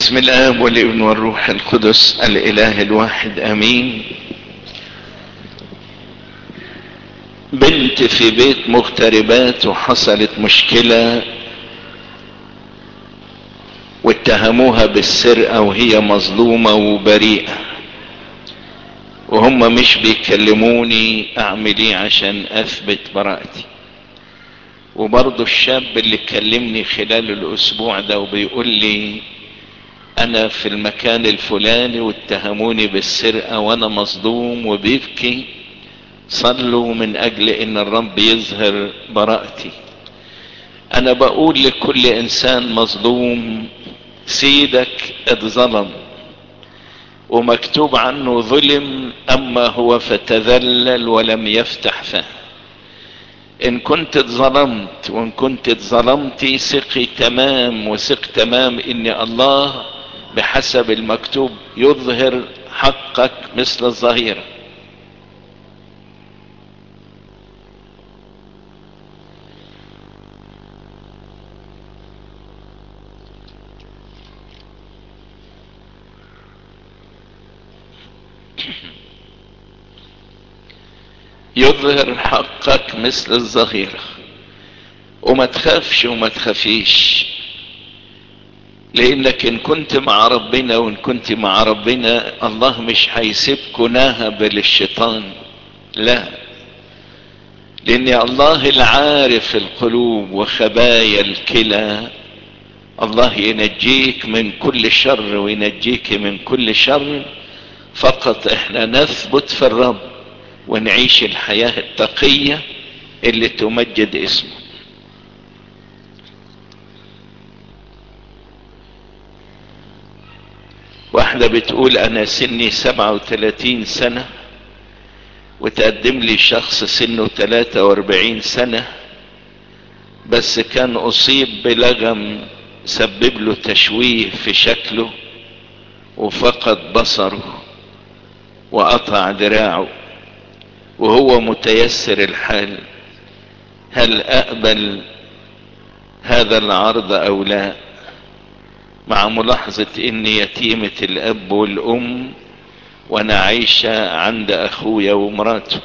بسم الاب والابن والروح القدس الاله الواحد امين بنت في بيت مغتربات وحصلت مشكلة واتهموها بالسرقة وهي مظلومة وبريئة وهم مش بيكلموني اعمل ايه عشان اثبت براءتي وبرضه الشاب اللي كلمني خلال الاسبوع ده وبيقول لي انا في المكان الفلاني واتهموني بالسرقة وانا مصدوم وبيبكي صلوا من اجل ان الرب يظهر براءتي انا بقول لكل انسان مظلوم سيدك اتظلم ومكتوب عنه ظلم اما هو فتذلل ولم يفتح فاه ان كنت اتظلمت وان كنت اتظلمتي ثقي تمام وثق تمام ان الله بحسب المكتوب يظهر حقك مثل الظهيره يظهر حقك مثل الظهيرة وما تخافش وما تخافيش لانك ان كنت مع ربنا وان كنت مع ربنا الله مش هيسيبكوا ناهب للشيطان لا لان الله العارف القلوب وخبايا الكلى الله ينجيك من كل شر وينجيك من كل شر فقط احنا نثبت في الرب ونعيش الحياة التقية اللي تمجد اسمه واحدة بتقول انا سني سبعة وثلاثين سنة وتقدم لي شخص سنه ثلاثة واربعين سنة بس كان اصيب بلغم سبب له تشويه في شكله وفقد بصره وقطع دراعه وهو متيسر الحال هل اقبل هذا العرض او لا مع ملاحظة اني يتيمة الاب والام وانا عايشة عند اخويا ومراته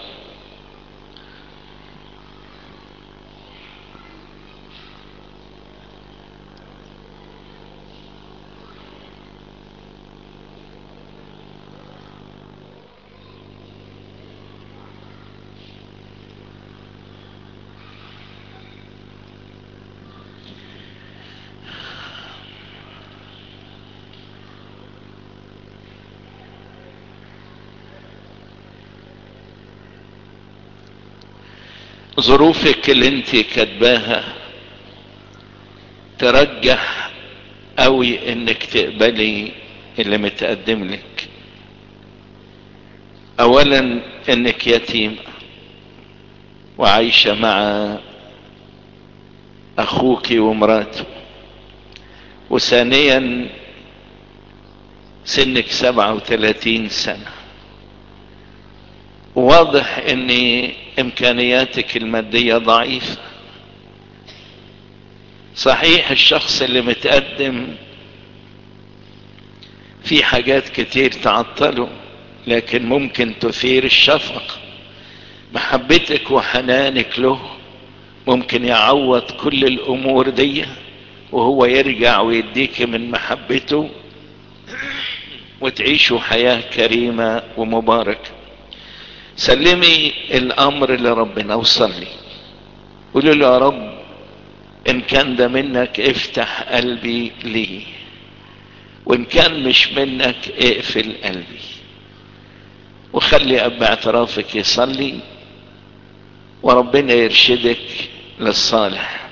ظروفك اللي انت كاتباها ترجح قوي انك تقبلي اللي متقدم لك اولا انك يتيم وعايشة مع اخوك ومراته وثانيا سنك سبعة وثلاثين سنة واضح ان امكانياتك المادية ضعيفة صحيح الشخص اللي متقدم في حاجات كتير تعطله لكن ممكن تثير الشفقة محبتك وحنانك له ممكن يعوض كل الامور دي وهو يرجع ويديك من محبته وتعيشوا حياة كريمة ومباركة سلمي الامر لربنا وصلي قولي له يا رب ان كان ده منك افتح قلبي لي وان كان مش منك اقفل قلبي وخلي اب اعترافك يصلي وربنا يرشدك للصالح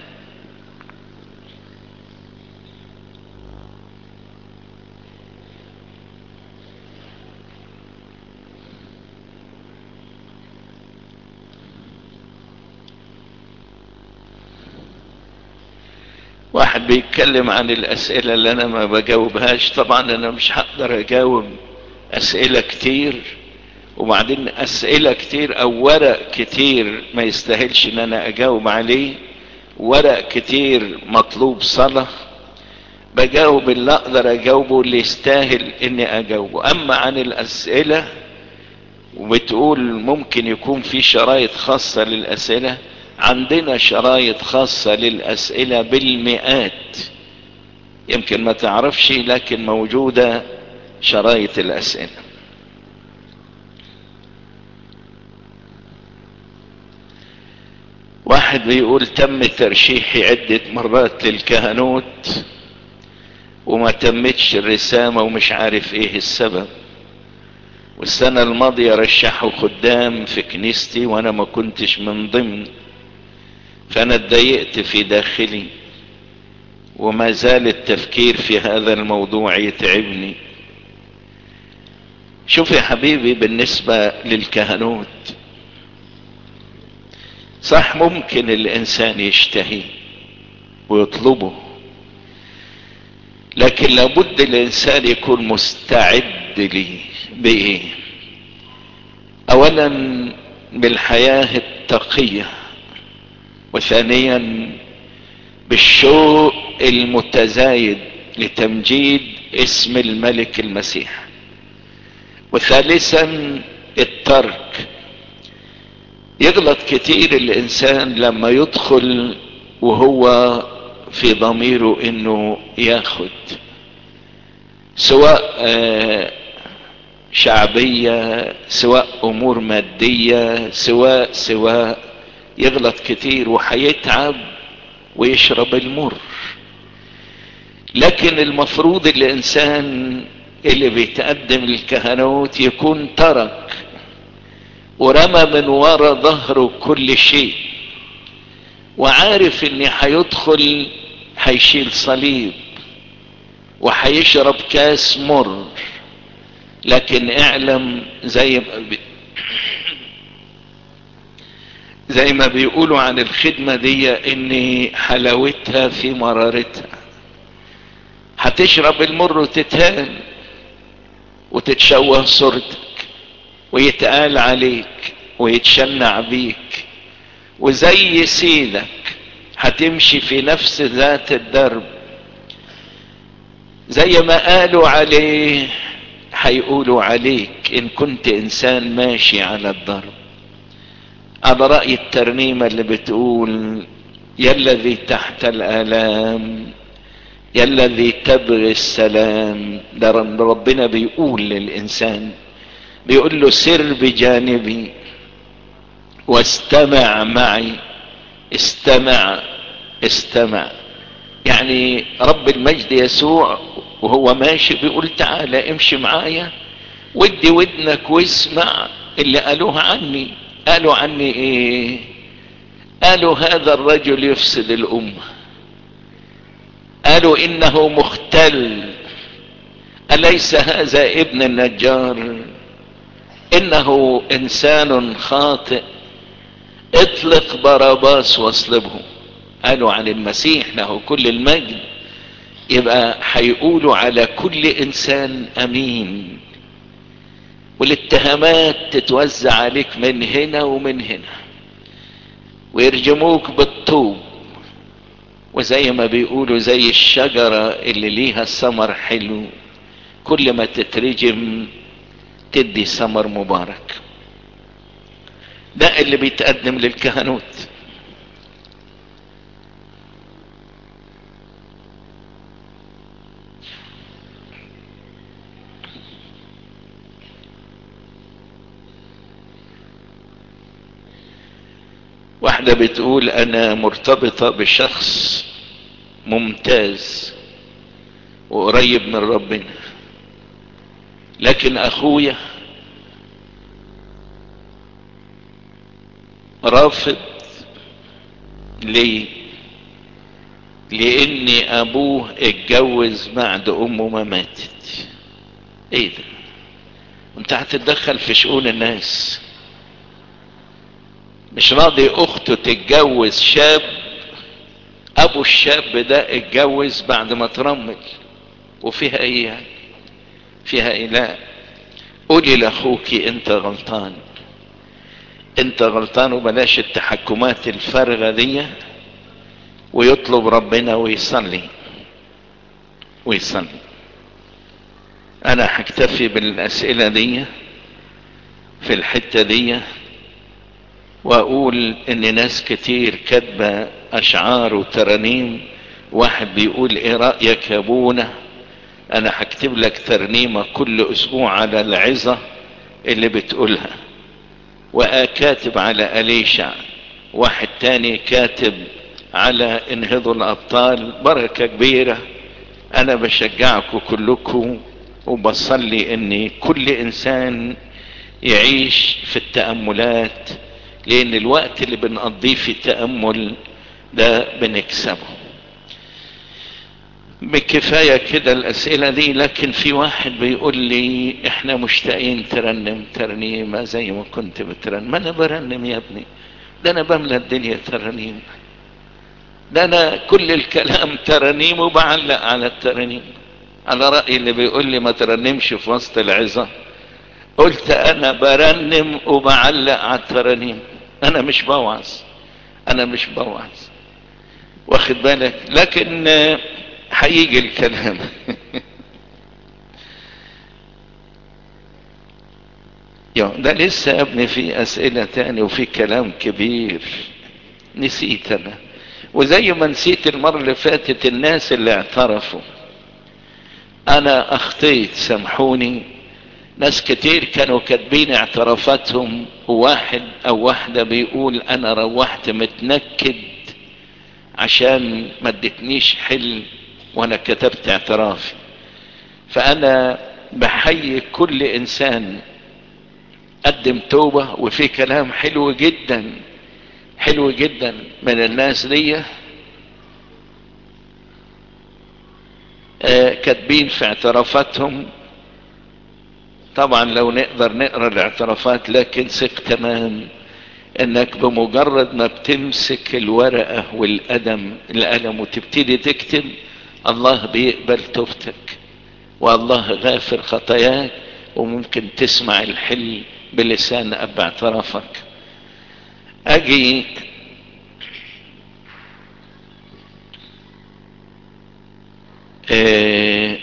واحد بيتكلم عن الاسئلة اللي انا ما بجاوبهاش طبعا انا مش هقدر اجاوب اسئلة كتير وبعدين اسئلة كتير او ورق كتير ما يستاهلش ان انا اجاوب عليه ورق كتير مطلوب صلاة بجاوب اللي اقدر اجاوبه اللي يستاهل اني اجاوبه اما عن الاسئلة وبتقول ممكن يكون في شرايط خاصة للاسئلة عندنا شرايط خاصة للاسئلة بالمئات يمكن ما تعرفش لكن موجودة شرايط الاسئلة واحد بيقول تم ترشيحي عدة مرات للكهنوت وما تمتش الرسامة ومش عارف ايه السبب والسنة الماضية رشحوا خدام في كنيستي وانا ما كنتش من ضمن فانا اتضايقت في داخلي وما زال التفكير في هذا الموضوع يتعبني شوف يا حبيبي بالنسبة للكهنوت صح ممكن الانسان يشتهي ويطلبه لكن لابد الانسان يكون مستعد ليه بايه اولا بالحياة التقية وثانيا بالشوق المتزايد لتمجيد اسم الملك المسيح وثالثا الترك يغلط كتير الانسان لما يدخل وهو في ضميره انه ياخد سواء شعبية سواء امور مادية سواء سواء يغلط كتير وحيتعب ويشرب المر لكن المفروض الانسان اللي بيتقدم للكهنوت يكون ترك ورمى من ورا ظهره كل شيء وعارف ان هيدخل هيشيل صليب وهيشرب كاس مر لكن اعلم زي ما بي زي ما بيقولوا عن الخدمة دي ان حلاوتها في مرارتها هتشرب المر وتتهان وتتشوه صورتك ويتقال عليك ويتشنع بيك وزي سيدك هتمشي في نفس ذات الدرب زي ما قالوا عليه هيقولوا عليك ان كنت انسان ماشي على الضرب على رأي الترنيمة اللي بتقول يا الذي تحت الآلام يا الذي تبغي السلام ده ربنا بيقول للإنسان بيقول له سر بجانبي واستمع معي استمع استمع يعني رب المجد يسوع وهو ماشي بيقول تعالى امشي معايا ودي ودنك واسمع اللي قالوه عني قالوا عني ايه قالوا هذا الرجل يفسد الامة قالوا انه مختل اليس هذا ابن النجار انه انسان خاطئ اطلق باراباس واصلبه قالوا عن المسيح له كل المجد يبقى هيقولوا على كل انسان امين والاتهامات تتوزع عليك من هنا ومن هنا ويرجموك بالطوب وزي ما بيقولوا زي الشجرة اللي ليها ثمر حلو كل ما تترجم تدي ثمر مبارك ده اللي بيتقدم للكهنوت واحدة بتقول انا مرتبطة بشخص ممتاز وقريب من ربنا لكن اخويا رافض ليه لان ابوه اتجوز بعد امه ما ماتت ايه ده انت هتتدخل في شؤون الناس مش راضي اخته تتجوز شاب ابو الشاب ده اتجوز بعد ما ترمل وفيها ايه يعني فيها ايه لا قولي لاخوك انت غلطان انت غلطان وبلاش التحكمات الفارغة دي ويطلب ربنا ويصلي ويصلي انا هكتفي بالاسئلة دي في الحتة دي واقول ان ناس كتير كاتبة اشعار وترانيم واحد بيقول ايه رأيك يا ابونا انا هكتب لك ترنيمة كل اسبوع على العظة اللي بتقولها وكاتب على أليشع واحد تاني كاتب على انهضوا الابطال بركة كبيرة انا بشجعكم كلكم وبصلي ان كل انسان يعيش في التأملات لان الوقت اللي بنقضيه في التأمل ده بنكسبه بكفاية كده الاسئلة دي لكن في واحد بيقول لي احنا مشتاقين ترنم ترنيمة زي ما كنت بترنم ما انا برنم يا ابني ده انا بملى الدنيا ترنيم ده انا كل الكلام ترنيم وبعلق على الترنيم على رأي اللي بيقول لي ما ترنمش في وسط العظة قلت انا برنم وبعلق على الترنيم انا مش بوعظ انا مش بوعظ واخد بالك لكن هيجي الكلام ده لسه يا ابني في اسئلة تاني وفي كلام كبير نسيت انا وزي ما نسيت المرة اللي فاتت الناس اللي اعترفوا انا اخطيت سامحوني ناس كتير كانوا كاتبين اعترافاتهم وواحد او واحدة بيقول انا روحت متنكد عشان ما ادتنيش حل وانا كتبت اعترافي فانا بحيي كل انسان قدم توبة وفي كلام حلو جدا حلو جدا من الناس دي آه كاتبين في اعترافاتهم طبعا لو نقدر نقرا الاعترافات لكن ثق تمام انك بمجرد ما بتمسك الورقة والقلم القلم وتبتدي تكتب الله بيقبل توبتك والله غافر خطاياك وممكن تسمع الحل بلسان اب اعترافك اجي اه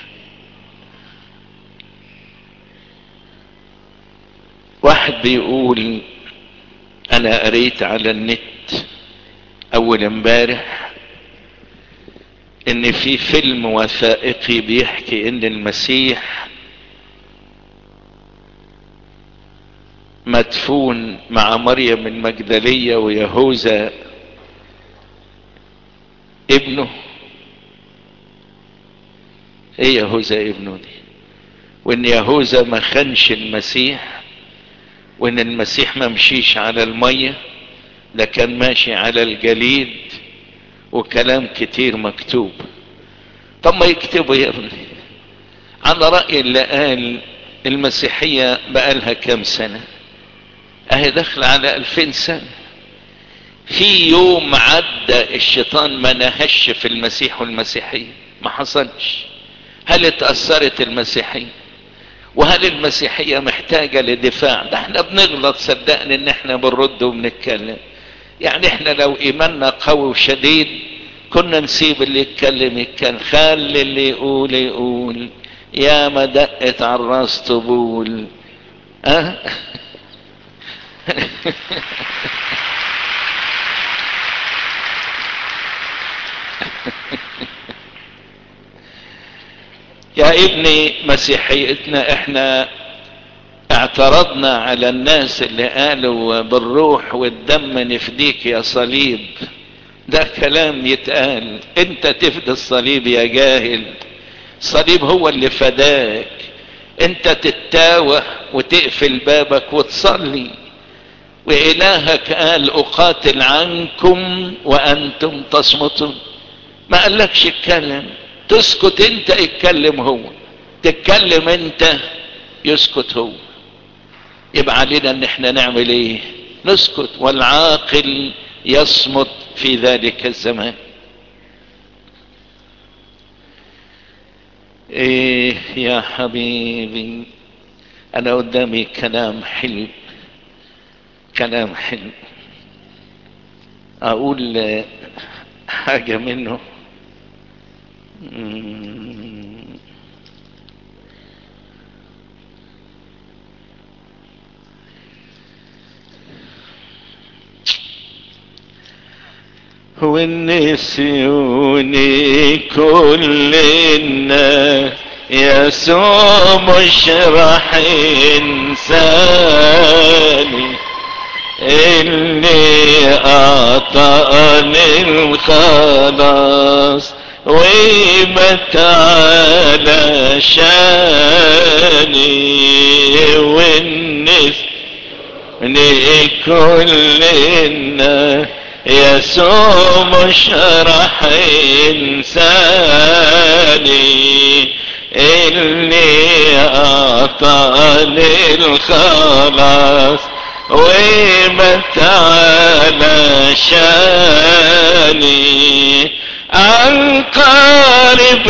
واحد بيقول انا قريت على النت اول امبارح ان في فيلم وثائقي بيحكي ان المسيح مدفون مع مريم المجدلية ويهوذا ابنه ايه يهوذا ابنه دي وان يهوذا ما خانش المسيح وان المسيح ما مشيش على المية ده كان ماشي على الجليد وكلام كتير مكتوب طب ما يكتبوا يا ابني على رأي اللي قال المسيحية بقالها كام سنة اهي داخل على الفين سنة في يوم عدى الشيطان ما نهش في المسيح والمسيحية ما حصلش هل اتأثرت المسيحية وهل المسيحية محتاجة لدفاع ده احنا بنغلط صدقني ان احنا بنرد وبنتكلم يعني احنا لو ايماننا قوي وشديد كنا نسيب اللي يتكلم يتكلم خلي اللي يقول يقول يا ما دقت على الراس طبول اه يا ابني مسيحيتنا احنا اعترضنا على الناس اللي قالوا بالروح والدم نفديك يا صليب ده كلام يتقال انت تفدي الصليب يا جاهل الصليب هو اللي فداك انت تتاوه وتقفل بابك وتصلي وإلهك قال أقاتل عنكم وأنتم تصمتون ما قالكش اتكلم تسكت انت اتكلم هو تتكلم انت يسكت هو يبقى علينا ان احنا نعمل ايه نسكت والعاقل يصمت في ذلك الزمان ايه يا حبيبي انا قدامي كلام حلو كلام حلو اقول حاجة منه والنسيوني كل الناس يسوع مش راح ينساني اللي اعطاني الخلاص ومت على شاني والنس كل الناس يسوع مش راح ينساني اللي اعطاني الخلاص ومت على شاني عن قارب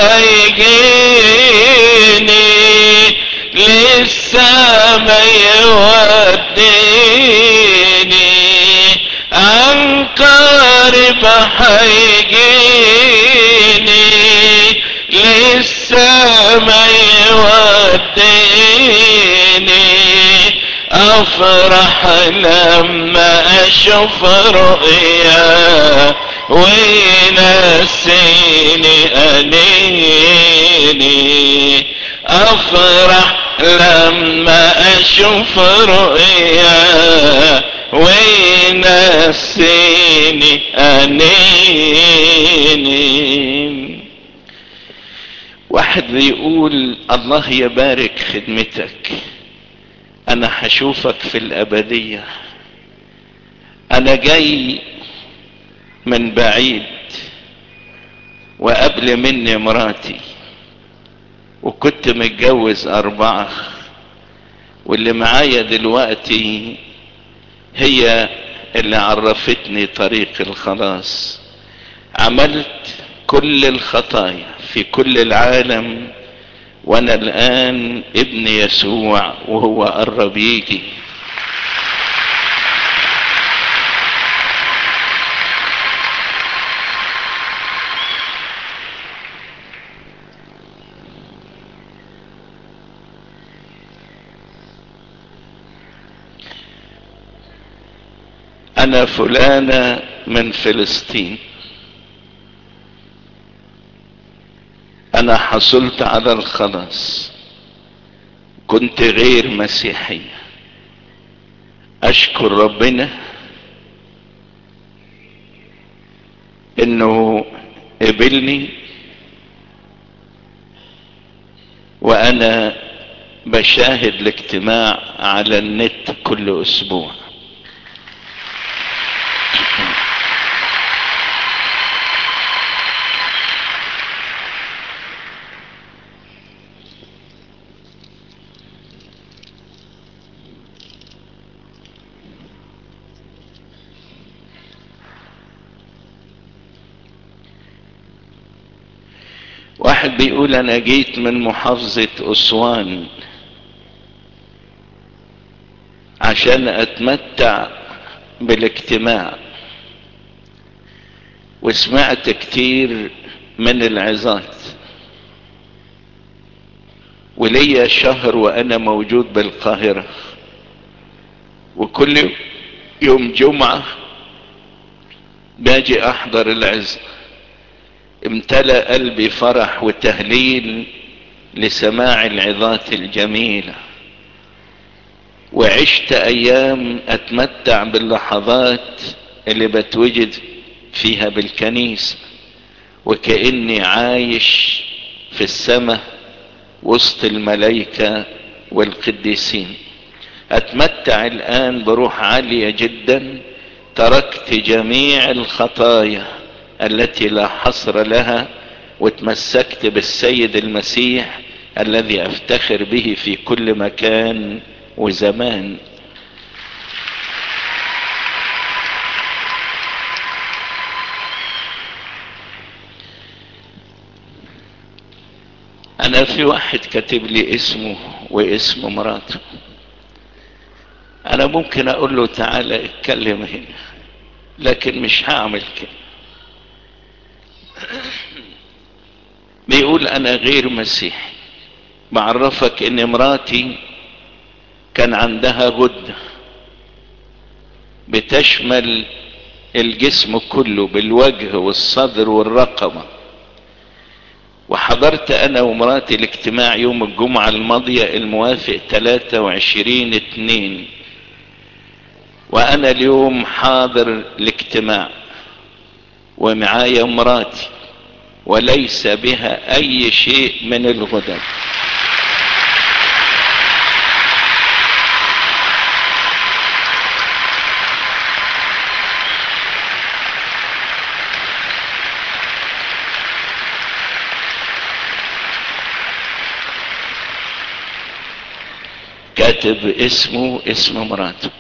حيجيني لسه ما يوديني عن قارب حيجيني لسه ما يوديني افرح لما اشوف رؤيا وينسيني انيني افرح لما اشوف رؤيا وينسيني انيني واحد بيقول الله يبارك خدمتك انا هشوفك في الابدية انا جاي من بعيد وقبل مني مراتي وكنت متجوز اربعة واللي معايا دلوقتي هي اللي عرفتني طريق الخلاص عملت كل الخطايا في كل العالم وانا الان ابن يسوع وهو قرب يجي انا فلانة من فلسطين انا حصلت على الخلاص كنت غير مسيحية اشكر ربنا انه قبلني وانا بشاهد الاجتماع على النت كل اسبوع واحد بيقول انا جيت من محافظة اسوان عشان اتمتع بالاجتماع وسمعت كتير من العظات وليا شهر وانا موجود بالقاهرة وكل يوم جمعة باجي احضر العظة امتلأ قلبي فرح وتهليل لسماع العظات الجميلة وعشت ايام اتمتع باللحظات اللي بتوجد فيها بالكنيسة وكأني عايش في السماء وسط الملائكة والقديسين اتمتع الان بروح عالية جدا تركت جميع الخطايا التي لا حصر لها وتمسكت بالسيد المسيح الذي افتخر به في كل مكان وزمان انا في واحد كاتب لي اسمه واسم مراته انا ممكن اقول له تعالى اتكلم هنا لكن مش هعمل كده بيقول انا غير مسيحي بعرفك ان مراتي كان عندها غدة بتشمل الجسم كله بالوجه والصدر والرقبة وحضرت انا ومراتي الاجتماع يوم الجمعة الماضية الموافق 23 اتنين وانا اليوم حاضر الاجتماع ومعايا مراتي وليس بها اي شيء من الغدد كاتب اسمه اسم مراته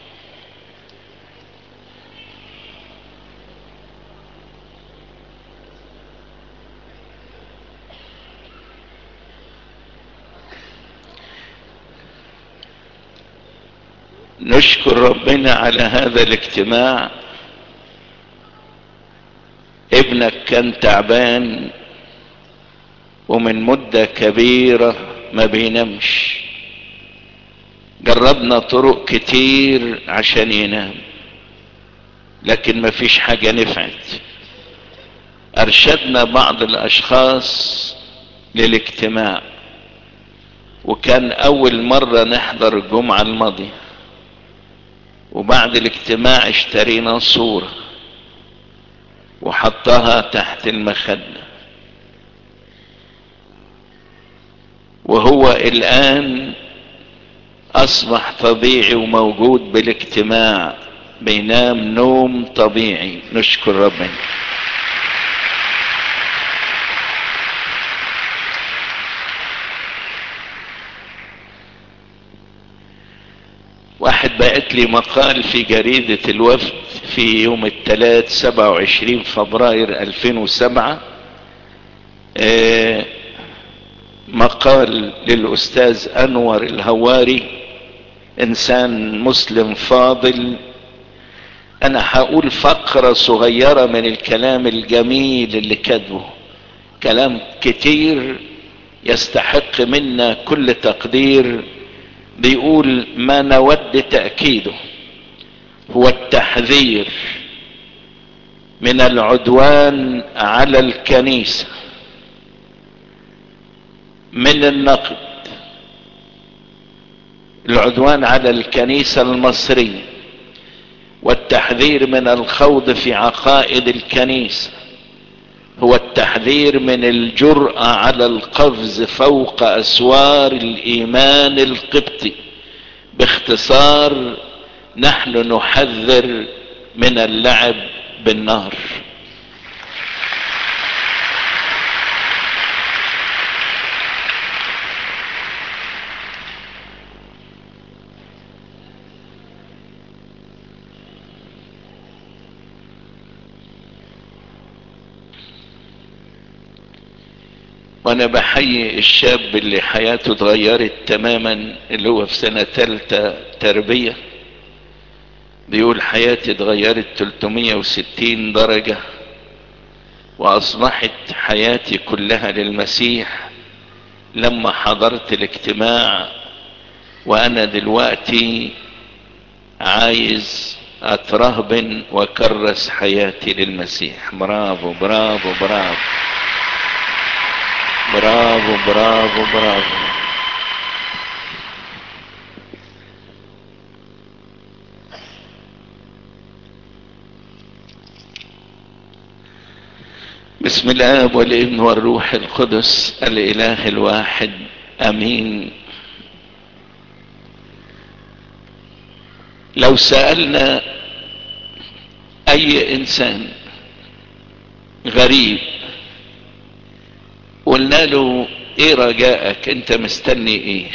نشكر ربنا على هذا الاجتماع ابنك كان تعبان ومن مدة كبيرة ما بينامش جربنا طرق كتير عشان ينام لكن ما فيش حاجة نفعت ارشدنا بعض الاشخاص للاجتماع وكان اول مرة نحضر الجمعة الماضية وبعد الاجتماع اشترينا صورة وحطها تحت المخدة وهو الان اصبح طبيعي وموجود بالاجتماع بينام نوم طبيعي نشكر ربنا واحد بعت لي مقال في جريدة الوفد في يوم الثلاث 27 فبراير 2007 آه مقال للأستاذ أنور الهواري إنسان مسلم فاضل أنا هقول فقرة صغيرة من الكلام الجميل اللي كتبه كلام كتير يستحق منا كل تقدير بيقول ما نود تأكيده هو التحذير من العدوان على الكنيسة من النقد العدوان على الكنيسة المصرية والتحذير من الخوض في عقائد الكنيسة هو التحذير من الجرأة على القفز فوق أسوار الإيمان القبطي باختصار نحن نحذر من اللعب بالنار وانا بحيي الشاب اللي حياته اتغيرت تماما اللي هو في سنة تالتة تربية بيقول حياتي اتغيرت 360 درجة واصبحت حياتي كلها للمسيح لما حضرت الاجتماع وانا دلوقتي عايز اترهبن واكرس حياتي للمسيح برافو برافو برافو برافو برافو برافو بسم الله والابن والروح القدس الاله الواحد امين لو سألنا اي انسان غريب قلنا له ايه رجائك انت مستني ايه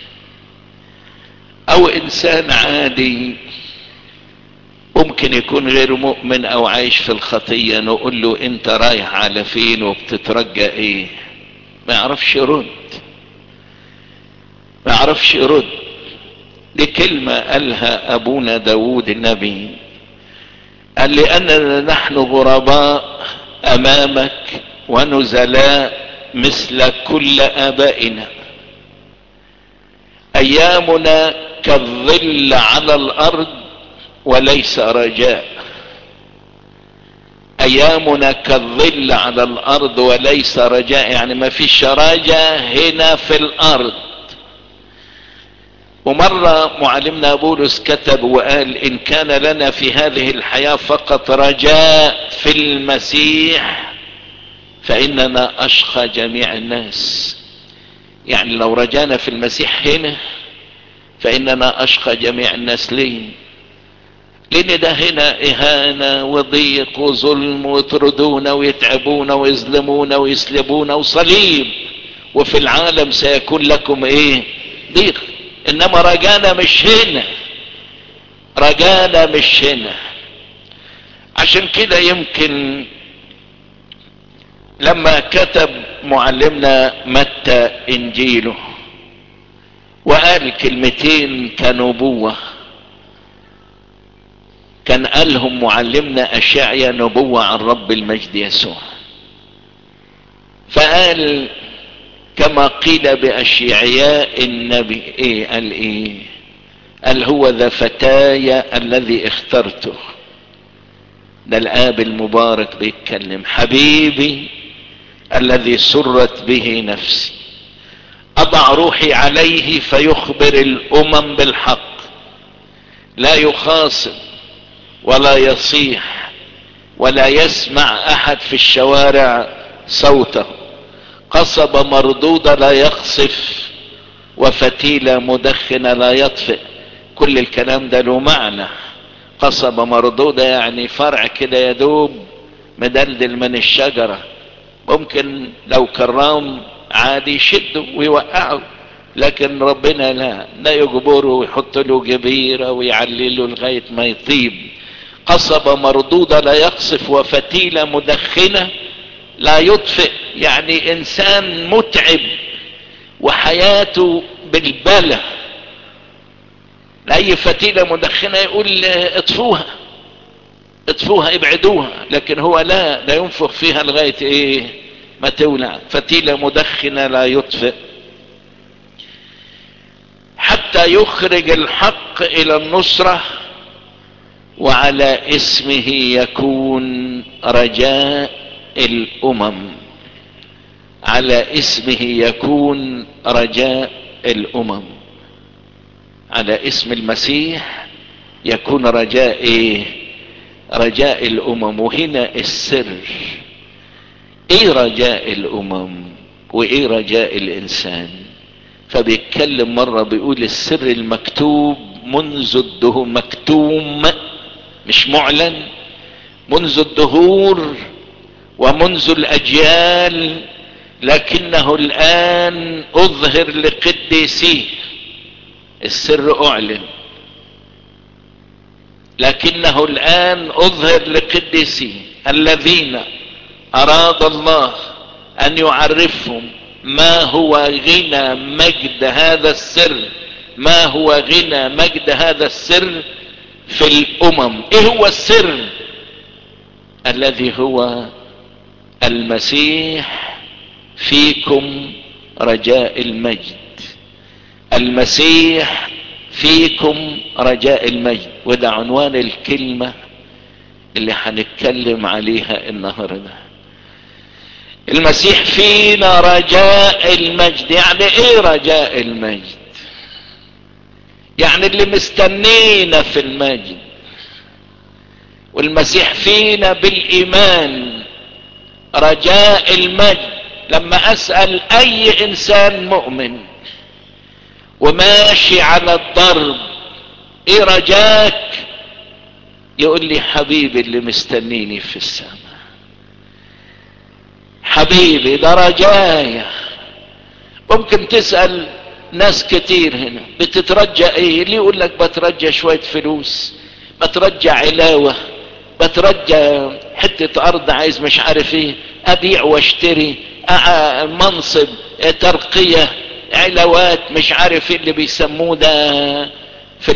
او انسان عادي ممكن يكون غير مؤمن او عايش في الخطية نقول له انت رايح على فين وبتترجى ايه ما يعرفش يرد ما يعرفش يرد دي كلمة قالها ابونا داود النبي قال لاننا نحن غرباء امامك ونزلاء مثل كل ابائنا ايامنا كالظل على الارض وليس رجاء ايامنا كالظل على الارض وليس رجاء يعني ما فيش رجاء هنا في الارض ومرة معلمنا بولس كتب وقال ان كان لنا في هذه الحياة فقط رجاء في المسيح فاننا اشقى جميع الناس يعني لو رجانا في المسيح هنا فاننا اشقى جميع الناس ليه لان ده هنا اهانة وضيق وظلم ويطردونا ويتعبونا ويظلمونا ويسلبونا وصليب وفي العالم سيكون لكم ايه ضيق انما رجانا مش هنا رجانا مش هنا عشان كده يمكن لما كتب معلمنا متى انجيله وقال كلمتين كنبوة كان قالهم معلمنا اشعيا نبوة عن رب المجد يسوع فقال كما قيل باشعياء النبي ايه قال ايه قال هو ذا فتاي الذي اخترته ده الاب المبارك بيتكلم حبيبي الذي سرت به نفسي اضع روحي عليه فيخبر الامم بالحق لا يخاصم ولا يصيح ولا يسمع احد في الشوارع صوته قصب مردودة لا يقصف وفتيلة مدخنة لا يطفئ كل الكلام ده له معنى قصبة مردودة يعني فرع كده يدوب مدلدل من الشجرة ممكن لو كرام عادي يشده ويوقعه لكن ربنا لا لا يجبره ويحط له جبيرة ويعلله لغاية ما يطيب قصبة مردودة لا يقصف وفتيلة مدخنة لا يطفئ يعني انسان متعب وحياته بالبلة لأي فتيلة مدخنة يقول اطفوها اطفوها ابعدوها لكن هو لا لا ينفخ فيها لغاية ايه ما تولع فتيلة مدخنة لا يطفئ حتى يخرج الحق الى النصرة وعلى اسمه يكون رجاء الامم على اسمه يكون رجاء الامم على اسم المسيح يكون رجاء ايه رجاء الامم وهنا السر ايه رجاء الامم وايه رجاء الانسان فبيتكلم مرة بيقول السر المكتوب منذ الدهور مكتوم مش معلن منذ الدهور ومنذ الاجيال لكنه الان اظهر لقديسيه السر اعلن لكنه الان اظهر لقديسيه الذين اراد الله ان يعرفهم ما هو غنى مجد هذا السر ما هو غنى مجد هذا السر في الامم ايه هو السر الذي هو المسيح فيكم رجاء المجد المسيح فيكم رجاء المجد وده عنوان الكلمة اللي هنتكلم عليها النهاردة المسيح فينا رجاء المجد يعني ايه رجاء المجد يعني اللي مستنينا في المجد والمسيح فينا بالايمان رجاء المجد لما اسأل اي انسان مؤمن وماشي على الضرب ايه رجاك يقول لي حبيبي اللي مستنيني في السماء حبيبي ده رجايا ممكن تسأل ناس كتير هنا بتترجى ايه اللي يقول لك بترجى شوية فلوس بترجى علاوة بترجى حتة ارض عايز مش عارف ايه ابيع واشتري منصب ترقية علاوات مش عارف ايه اللي بيسموه ده في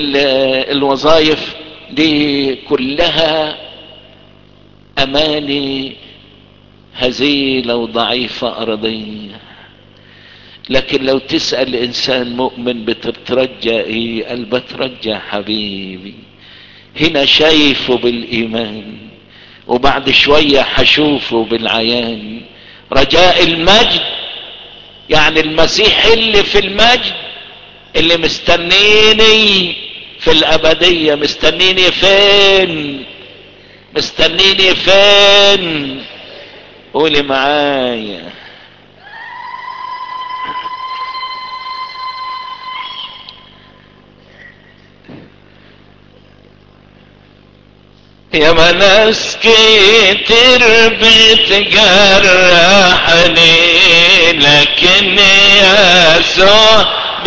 هزيلة وضعيفة أرضية لكن لو تسأل إنسان مؤمن بتترجى إيه قال بترجى حبيبي هنا شايفه بالإيمان وبعد شوية حشوفه بالعيان رجاء المجد يعني المسيح اللي في المجد اللي مستنيني في الأبدية مستنيني فين مستنيني فين قولي معايا يا ما ناس كتير بتجرحني لكن يسوع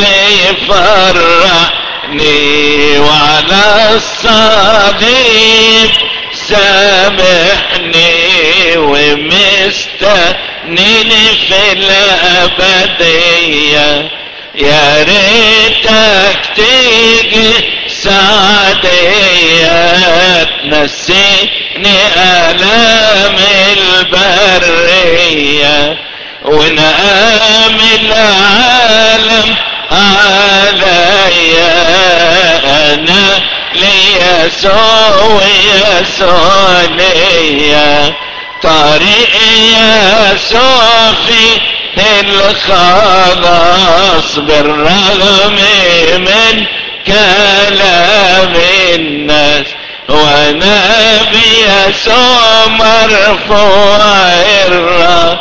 بيفرحني وعلى الصليب سامحني ومستنيني في الأبدية يا ريتك تيجي سعدية تنسيني آلام البرية ونقام العالم عليا أنا ليسوع يسوع ليا طريق يسوع فيه الخلاص بالرغم من كلام الناس وانا بيسوع مرفوع الراس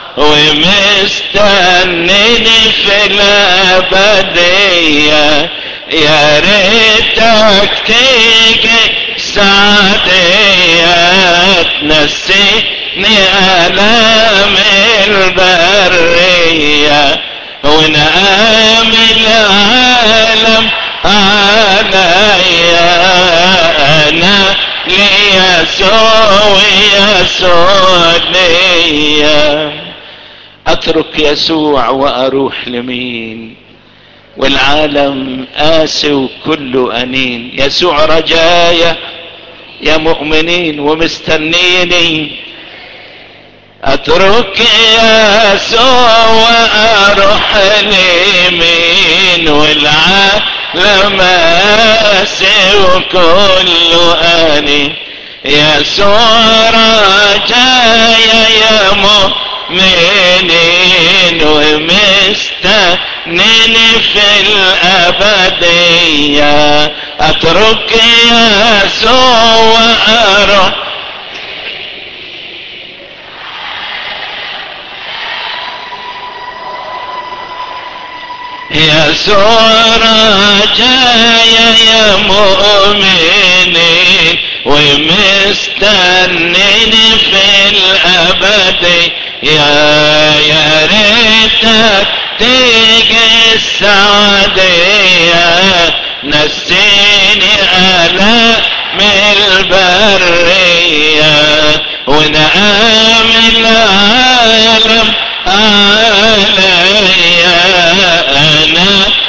ومستنيني في الابدية يا ريتك تيجي سعدية تنسيني آلام البرية ونقام العالم عليا انا ليسوع يسوع ليا اترك يسوع واروح لمين والعالم قاسي وكله انين يسوع رجايا يا مؤمنين ومستنيني اترك يسوع واروح اليمين والعالم قاسي وكله انين يسوع رجايا يا مؤمنين ومستنيني في الابديه اترك يسوع واروح يسوع رجايا يا مؤمنين ومستنيني في الابد يا يا ريتك تيجي السعدية نسيني آلام البرية ونعم العالم عليا انا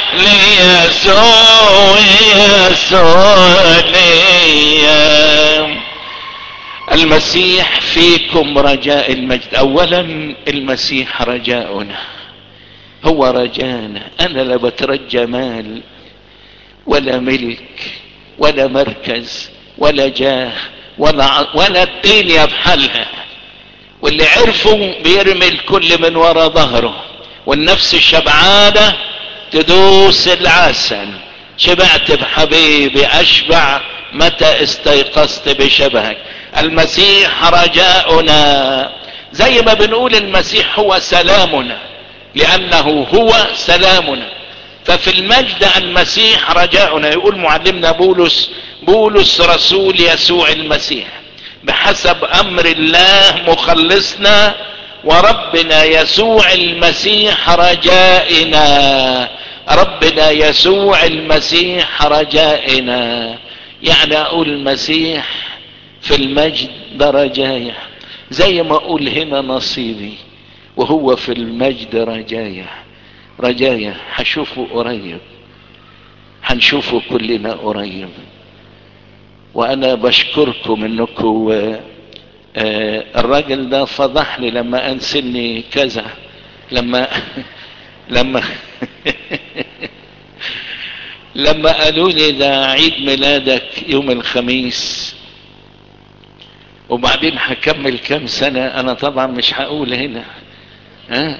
ليسوع يسوع ليا المسيح فيكم رجاء المجد اولا المسيح رجاؤنا هو رجانا انا لا بترجى مال ولا ملك ولا مركز ولا جاه ولا ولا الدنيا بحالها واللي عرفوا بيرمي الكل من ورا ظهره والنفس الشبعانة تدوس العسل شبعت بحبيبي اشبع متى استيقظت بشبهك المسيح رجاؤنا زي ما بنقول المسيح هو سلامنا لانه هو سلامنا ففي المجد المسيح رجاؤنا يقول معلمنا بولس بولس رسول يسوع المسيح بحسب امر الله مخلصنا وربنا يسوع المسيح رجائنا ربنا يسوع المسيح رجائنا يعني اقول المسيح في المجد ده رجايا زي ما اقول هنا نصيبي وهو في المجد رجايا رجايا هشوفه قريب هنشوفه كلنا قريب وانا بشكركم انكم آه الراجل ده فضحني لما قال سني كذا لما لما لما قالوا لي ده عيد ميلادك يوم الخميس وبعدين هكمل كام سنة انا طبعا مش هقول هنا ها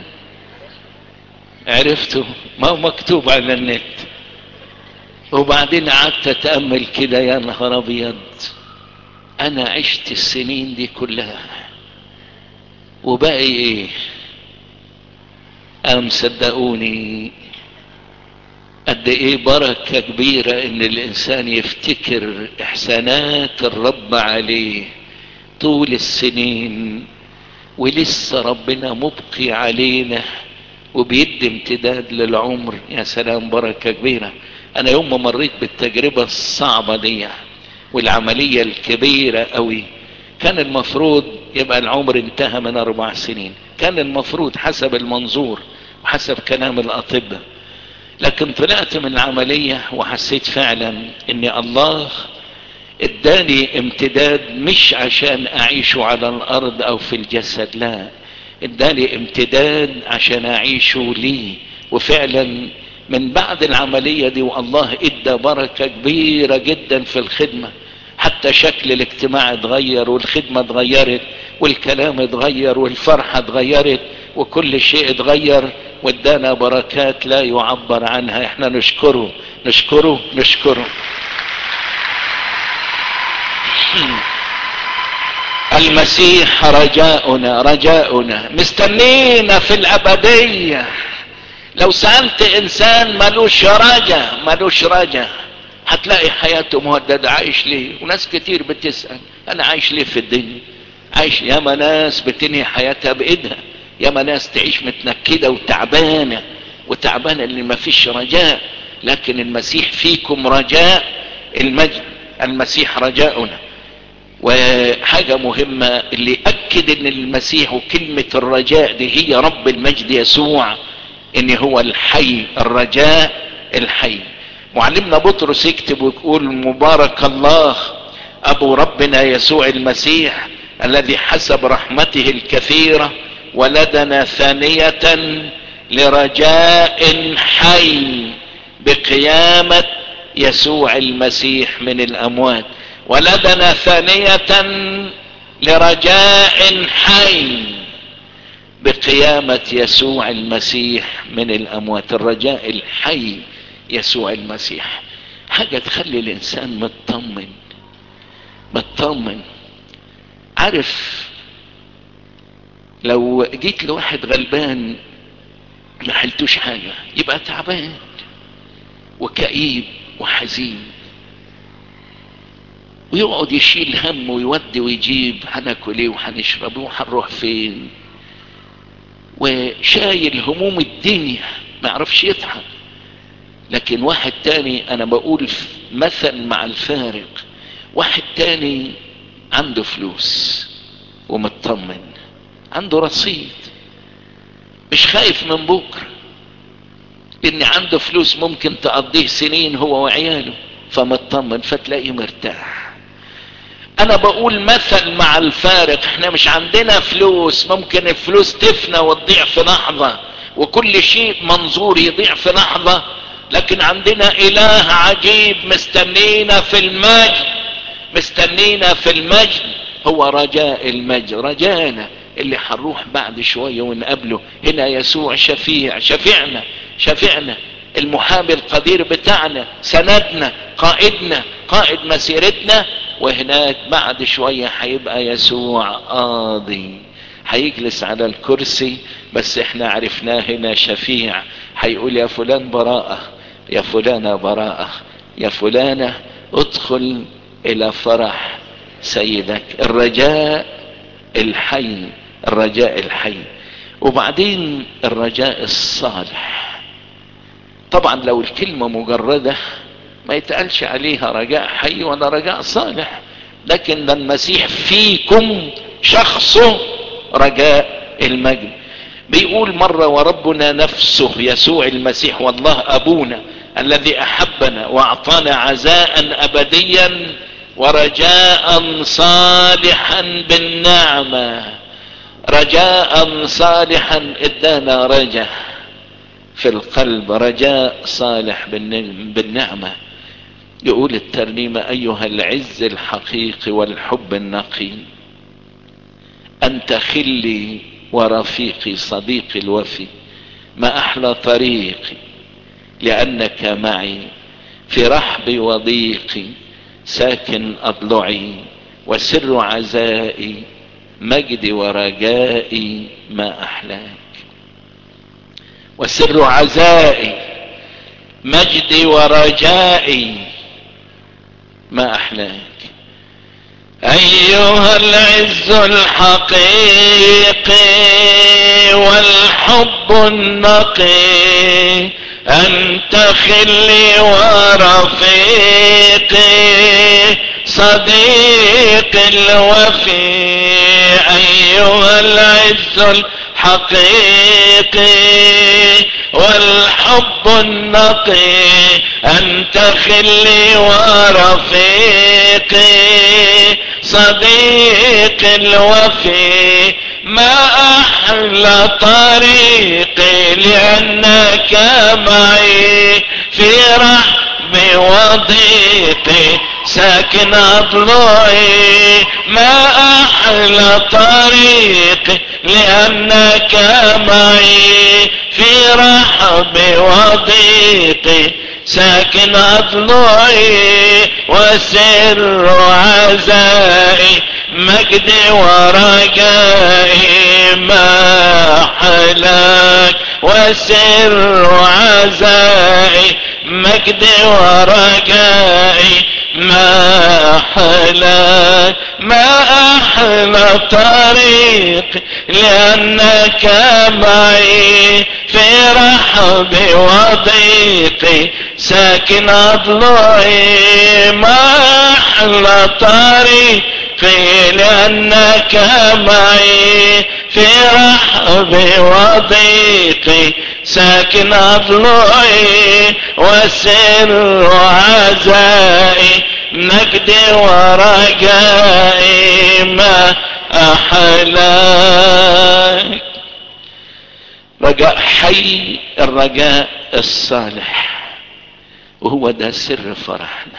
عرفته ما هو مكتوب على النت وبعدين قعدت اتامل كده يا نهار ابيض انا عشت السنين دي كلها وباقي ايه ام صدقوني قد ايه بركة كبيرة ان الانسان يفتكر احسانات الرب عليه طول السنين ولسه ربنا مبقي علينا وبيدي امتداد للعمر يا سلام بركة كبيرة انا يوم ما مريت بالتجربة الصعبة دي والعملية الكبيرة قوي كان المفروض يبقى العمر انتهى من اربع سنين كان المفروض حسب المنظور وحسب كلام الاطباء لكن طلعت من العملية وحسيت فعلا ان الله اداني امتداد مش عشان اعيشه على الارض او في الجسد لا اداني امتداد عشان اعيشه لي وفعلا من بعد العملية دي والله ادى بركة كبيرة جدا في الخدمة حتى شكل الاجتماع اتغير والخدمة اتغيرت والكلام اتغير والفرحة اتغيرت وكل شيء اتغير وادانا بركات لا يعبر عنها احنا نشكره نشكره نشكره المسيح رجاؤنا رجاؤنا مستنينا في الابدية لو سألت انسان ملوش رجا ملوش رجا هتلاقي حياته مهددة عايش ليه وناس كتير بتسأل انا عايش ليه في الدنيا عايش ياما ناس بتنهي حياتها بايدها ياما ناس تعيش متنكدة وتعبانة وتعبانة اللي ما فيش رجاء لكن المسيح فيكم رجاء المجد المسيح رجاؤنا وحاجة مهمة اللي أكد ان المسيح وكلمة الرجاء دي هي رب المجد يسوع ان هو الحي الرجاء الحي معلمنا بطرس يكتب ويقول مبارك الله ابو ربنا يسوع المسيح الذي حسب رحمته الكثيرة ولدنا ثانية لرجاء حي بقيامة يسوع المسيح من الاموات ولدنا ثانية لرجاء حي بقيامة يسوع المسيح من الاموات الرجاء الحي يسوع المسيح حاجة تخلي الانسان مطمن مطمن عارف لو جيت لواحد غلبان ما حلتوش حاجة يبقى تعبان وكئيب وحزين ويقعد يشيل هم ويودي ويجيب هناكل ايه وهنشرب وهنروح فين وشايل هموم الدنيا ما يعرفش يضحك لكن واحد تاني انا بقول مثل مع الفارق واحد تاني عنده فلوس ومطمن عنده رصيد مش خايف من بكره ان عنده فلوس ممكن تقضيه سنين هو وعياله فمطمن فتلاقيه مرتاح انا بقول مثل مع الفارق احنا مش عندنا فلوس ممكن الفلوس تفنى وتضيع في لحظة وكل شيء منظور يضيع في لحظة لكن عندنا اله عجيب مستنينا في المجد مستنينا في المجد هو رجاء المجد رجانا اللي هنروح بعد شوية ونقابله هنا يسوع شفيع شفيعنا شفيعنا المحامي القدير بتاعنا سندنا قائدنا قائد مسيرتنا وهناك بعد شوية هيبقى يسوع قاضي هيجلس على الكرسي بس احنا عرفناه هنا شفيع هيقول يا فلان براءة يا فلانة براءة يا فلانة ادخل الى فرح سيدك الرجاء الحي الرجاء الحي وبعدين الرجاء الصالح طبعا لو الكلمة مجردة ما يتقالش عليها رجاء حي ولا رجاء صالح لكن المسيح فيكم شخصه رجاء المجد بيقول مرة وربنا نفسه يسوع المسيح والله أبونا الذي أحبنا وأعطانا عزاء أبديا ورجاء صالحا بالنعمة رجاء صالحا ادانا رجاء في القلب رجاء صالح بالنعمة يقول الترنيمة ايها العز الحقيقي والحب النقي انت خلي ورفيقي صديقي الوفي ما احلى طريقي لانك معي في رحبي وضيقي ساكن اضلعي وسر عزائي مجدي ورجائي ما احلاك وسر عزائي مجدي ورجائي ما احلاك ايها العز الحقيقي والحب النقي انت خلي ورفيقي صديق الوفي ايها العز الحقيقي والحب النقي انت خلي ورفيقي صديق الوفي ما احلى طريقي لانك معي في رحمي وضيقي ساكن اضلعي ما احلى طريقي لانك معي في رحمي وضيقي ساكن اضلعي وسر عزائي مجدي ورجائي ما حلاك وسر عزائي مجدي ورجائي ما حلاك ما احلى طريق لانك معي في رحبي وضيقي ساكن اضلعي ما احلى طريقي لانك معي في رحبي وضيقي ساكن اضلعي وسر عزائي مجدي ورجائي ما احلاك رجاء حي الرجاء الصالح وهو ده سر فرحنا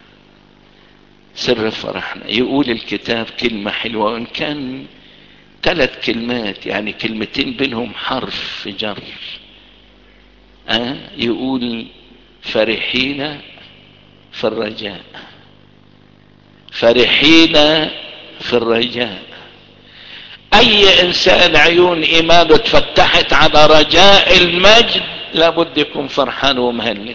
سر فرحنا يقول الكتاب كلمة حلوة وإن كان ثلاث كلمات يعني كلمتين بينهم حرف جر أه يقول فرحين في الرجاء فرحين في الرجاء اي انسان عيون ايمانه اتفتحت على رجاء المجد لابد يكون فرحان ومهلل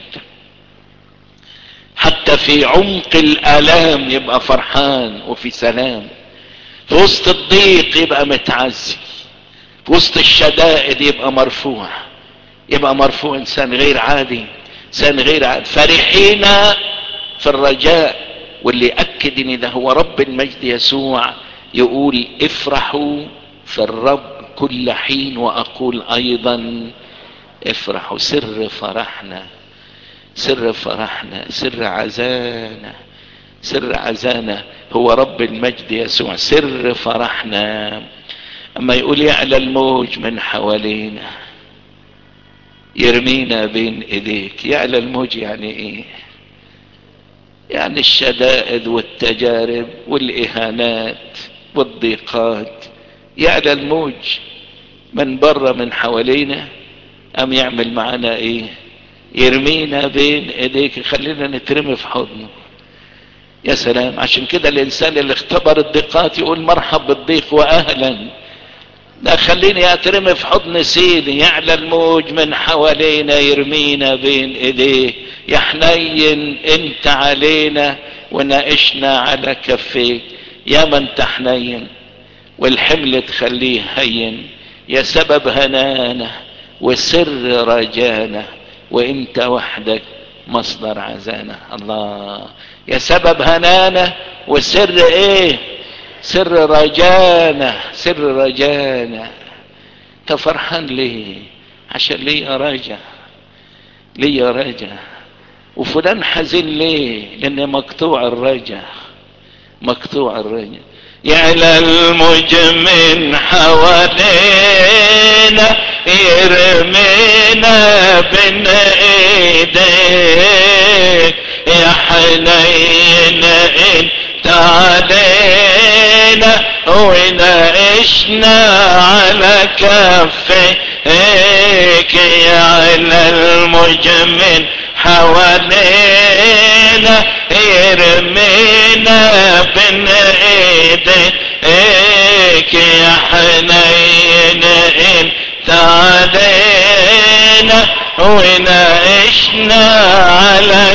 حتى في عمق الالام يبقى فرحان وفي سلام في وسط الضيق يبقى متعزي في وسط الشدائد يبقى مرفوع يبقى مرفوع انسان غير عادي انسان غير عادي فرحين في الرجاء واللي اكد ان ده هو رب المجد يسوع يقول افرحوا في الرب كل حين واقول ايضا افرحوا سر فرحنا سر فرحنا سر عزانا سر عزانا هو رب المجد يسوع سر فرحنا اما يقول يعلى الموج من حوالينا يرمينا بين ايديك يعلى الموج يعني ايه يعني الشدائد والتجارب والاهانات والضيقات يعلى الموج من بره من حوالينا ام يعمل معنا ايه يرمينا بين ايديك خلينا نترمي في حضنه يا سلام عشان كده الانسان اللي اختبر الضيقات يقول مرحب بالضيق واهلا لا خليني اترمي في حضن سيدي يعلى الموج من حوالينا يرمينا بين ايديه يا حنين انت علينا وناقشنا على كفيك يا من تحنين والحمل تخليه هين يا سبب هنانا وسر رجانا وانت وحدك مصدر عزانا الله يا سبب هنانا وسر ايه سر رجانا سر رجانا انت فرحان ليه عشان ليه رجا ليه رجا وفلان حزين ليه لان مقطوع الرجا مقطوع الرجل يعلى المجمن حوالينا يرمينا بين ايديك يا حنين انت علينا ونعشنا على كفيك يا على المجمن حوالينا يرمينا بين ايديك يا حنين انت علينا ونعشنا على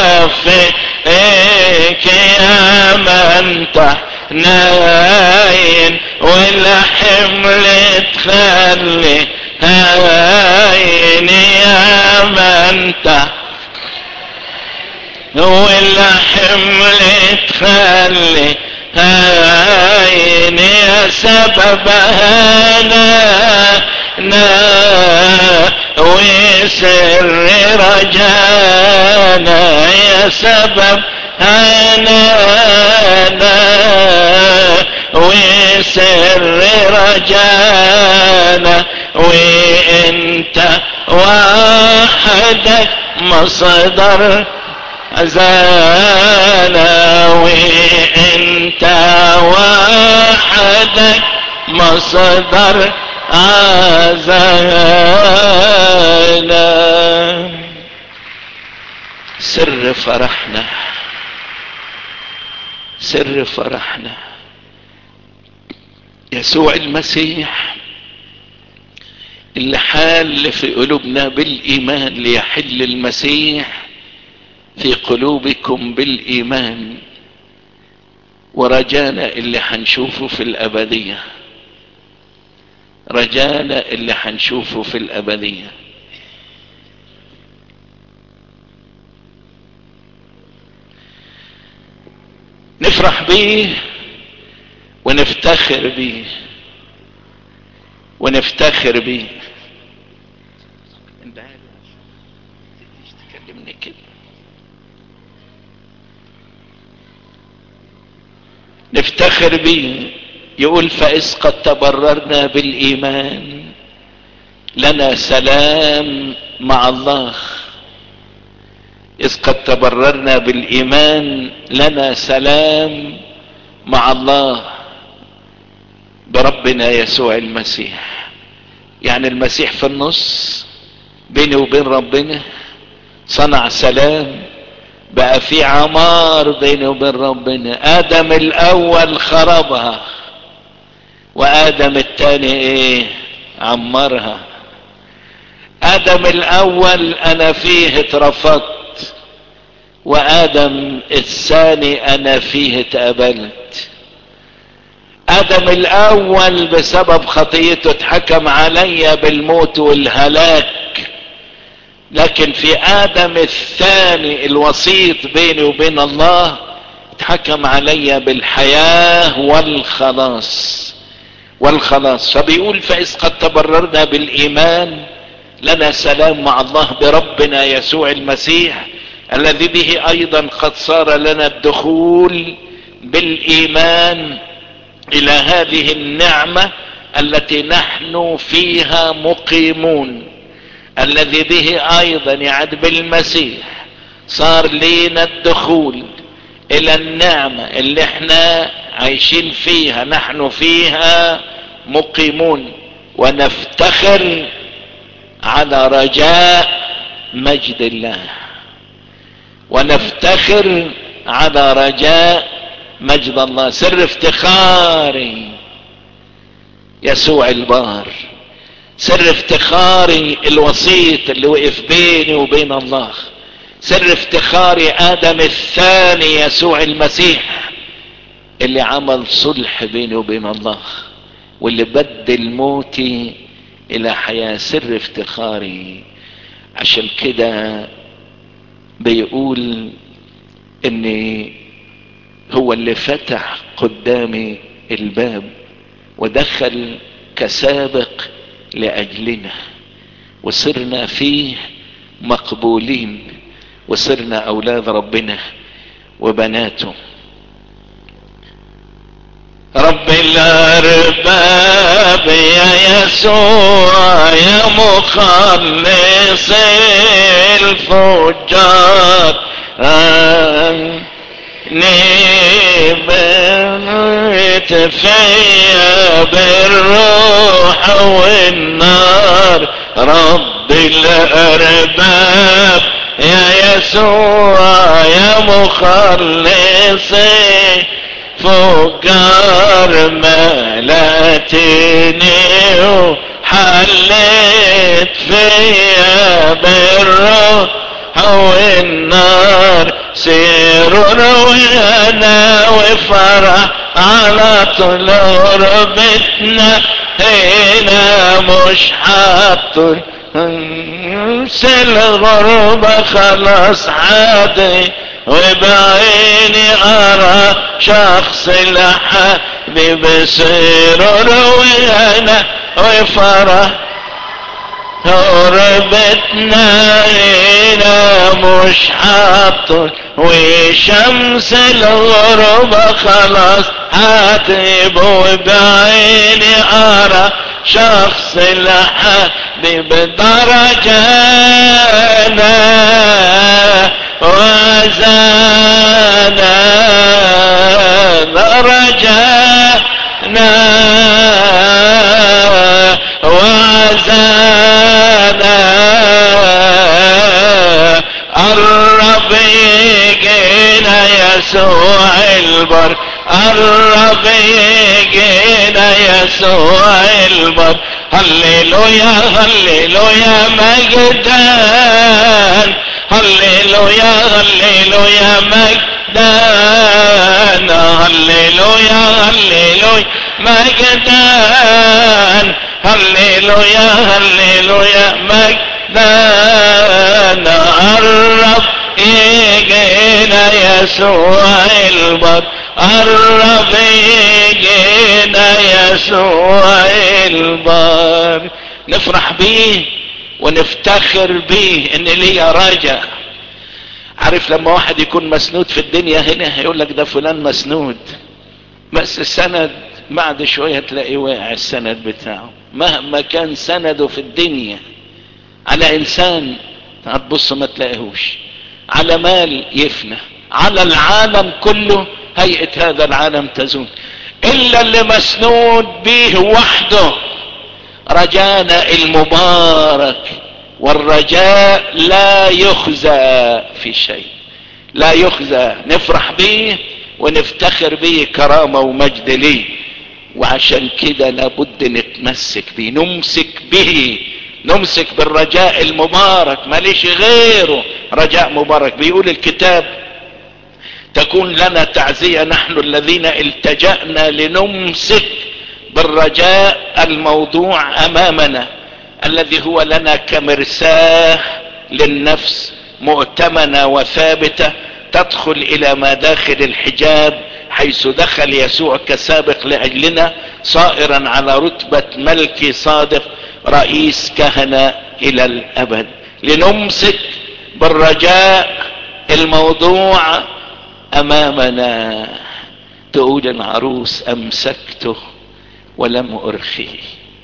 كفيك يا من ناين ولا حمل تخلي هاين يا من ولا حمل تخلي هاين يا سبب هنا نا وسر رجانا يا سبب هنانا وسر رجانا وانت وحدك مصدر زانا وانت وحدك مصدر عزانا سر فرحنا سر فرحنا يسوع المسيح اللي حال في قلوبنا بالايمان ليحل المسيح في قلوبكم بالايمان ورجانا اللي حنشوفه في الابديه رجانا اللي حنشوفه في الابديه نفرح بيه ونفتخر بيه ونفتخر بيه انت تكلمني كده نفتخر بيه يقول فإذ قد تبررنا بالإيمان لنا سلام مع الله إذ قد تبررنا بالإيمان لنا سلام مع الله بربنا يسوع المسيح يعني المسيح في النص بيني وبين ربنا صنع سلام بقى في عمار بيني وبين ربنا ادم الاول خربها وادم الثاني ايه عمرها ادم الاول انا فيه اترفضت وادم الثاني انا فيه اتقبلت ادم الاول بسبب خطيته اتحكم علي بالموت والهلاك لكن في ادم الثاني الوسيط بيني وبين الله اتحكم علي بالحياة والخلاص والخلاص فبيقول فإذ قد تبررنا بالإيمان لنا سلام مع الله بربنا يسوع المسيح الذي به أيضا قد صار لنا الدخول بالإيمان إلى هذه النعمة التي نحن فيها مقيمون الذي به أيضا يعني بالمسيح صار لينا الدخول إلى النعمة اللي احنا عايشين فيها نحن فيها مقيمون ونفتخر على رجاء مجد الله ونفتخر على رجاء مجد الله سر افتخاري يسوع البار سر افتخاري الوسيط اللي وقف بيني وبين الله سر افتخاري ادم الثاني يسوع المسيح اللي عمل صلح بيني وبين الله واللي بدل موتي الى حياة سر افتخاري عشان كده بيقول ان هو اللي فتح قدامي الباب ودخل كسابق لاجلنا وصرنا فيه مقبولين وصرنا اولاد ربنا وبناته الأرباب يا يسوع يا مخلص الفجار نبت فيا بالروح والنار رب الأرباب يا يسوع يا مخلصي فجار ملأتني وحلت فيا بالروح والنار سرور وانا وفرح على طول ربتنا هنا مش حاطل الغربة خلاص عادي وبعيني ارى شخص الحبيب سرور وانا وفرح غربتنا هنا مش حاطل وشمس الغربة خلاص هتغيب وبعيني ارى شخص الحبيب درجانا وزانا درجانا وزانا قرب يجينا يسوع البر قرب يجينا يسوع البر هللويا هللويا مجدان هللويا هللويا مجدان هللويا هللويا مجدان هللويا هللويا مجدان قرب يجينا يسوع البر قرب يجينا يسوع البر نفرح بيه ونفتخر بيه ان ليا راجع عارف لما واحد يكون مسنود في الدنيا هنا يقول لك ده فلان مسنود بس السند بعد شوية تلاقيه واقع السند بتاعه مهما كان سنده في الدنيا على انسان هتبص ما تلاقيهوش على مال يفنى على العالم كله هيئة هذا العالم تزول الا اللي مسنود به وحده رجانا المبارك والرجاء لا يخزى في شيء لا يخزى نفرح به ونفتخر به كرامة ومجد ليه وعشان كده لابد نتمسك به نمسك به نمسك بالرجاء المبارك ماليش غيره رجاء مبارك بيقول الكتاب تكون لنا تعزية نحن الذين التجأنا لنمسك بالرجاء الموضوع امامنا الذي هو لنا كمرساه للنفس مؤتمنة وثابتة تدخل الى ما داخل الحجاب حيث دخل يسوع كسابق لاجلنا صائرا على رتبة ملك صادق رئيس كهنة الى الابد لنمسك بالرجاء الموضوع امامنا تقول العروس امسكته ولم ارخيه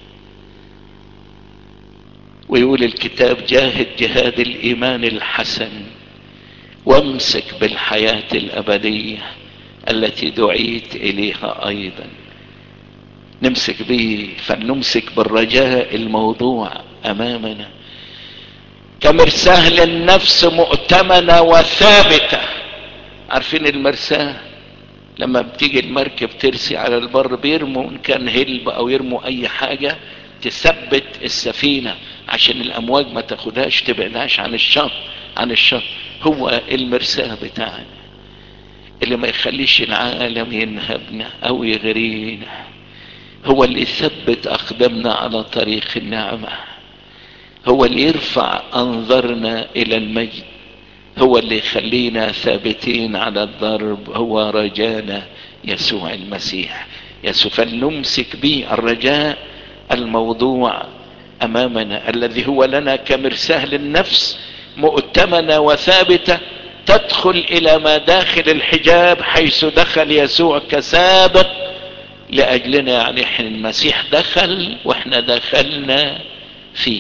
ويقول الكتاب جاهد جهاد الايمان الحسن وامسك بالحياة الابدية التي دعيت اليها ايضا نمسك به فلنمسك بالرجاء الموضوع امامنا كمرساه للنفس مؤتمنة وثابتة عارفين المرساه لما بتيجي المركب ترسي على البر بيرموا ان كان هلب او يرموا اي حاجة تثبت السفينة عشان الامواج ما تاخدهاش تبعدهاش عن الشط عن الشط هو المرساه بتاعنا اللي ما يخليش العالم ينهبنا او يغرينا هو اللي يثبت اقدامنا على طريق النعمة هو اللي يرفع انظرنا الى المجد هو اللي يخلينا ثابتين على الضرب هو رجانا يسوع المسيح يسوع فلنمسك به الرجاء الموضوع امامنا الذي هو لنا كمرساه للنفس مؤتمنة وثابتة تدخل الى ما داخل الحجاب حيث دخل يسوع كسابق لأجلنا يعني احنا المسيح دخل واحنا دخلنا فيه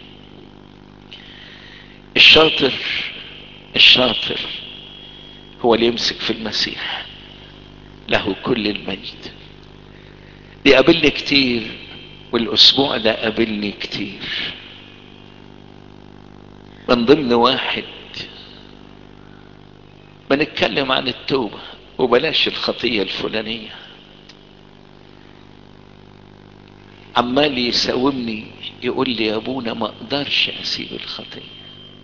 الشاطر الشاطر هو اللي يمسك في المسيح له كل المجد دي قابلني كتير والاسبوع ده قابلني كتير من ضمن واحد بنتكلم عن التوبة وبلاش الخطية الفلانية عمال يساومني يقول لي يا ابونا ما اقدرش اسيب الخطية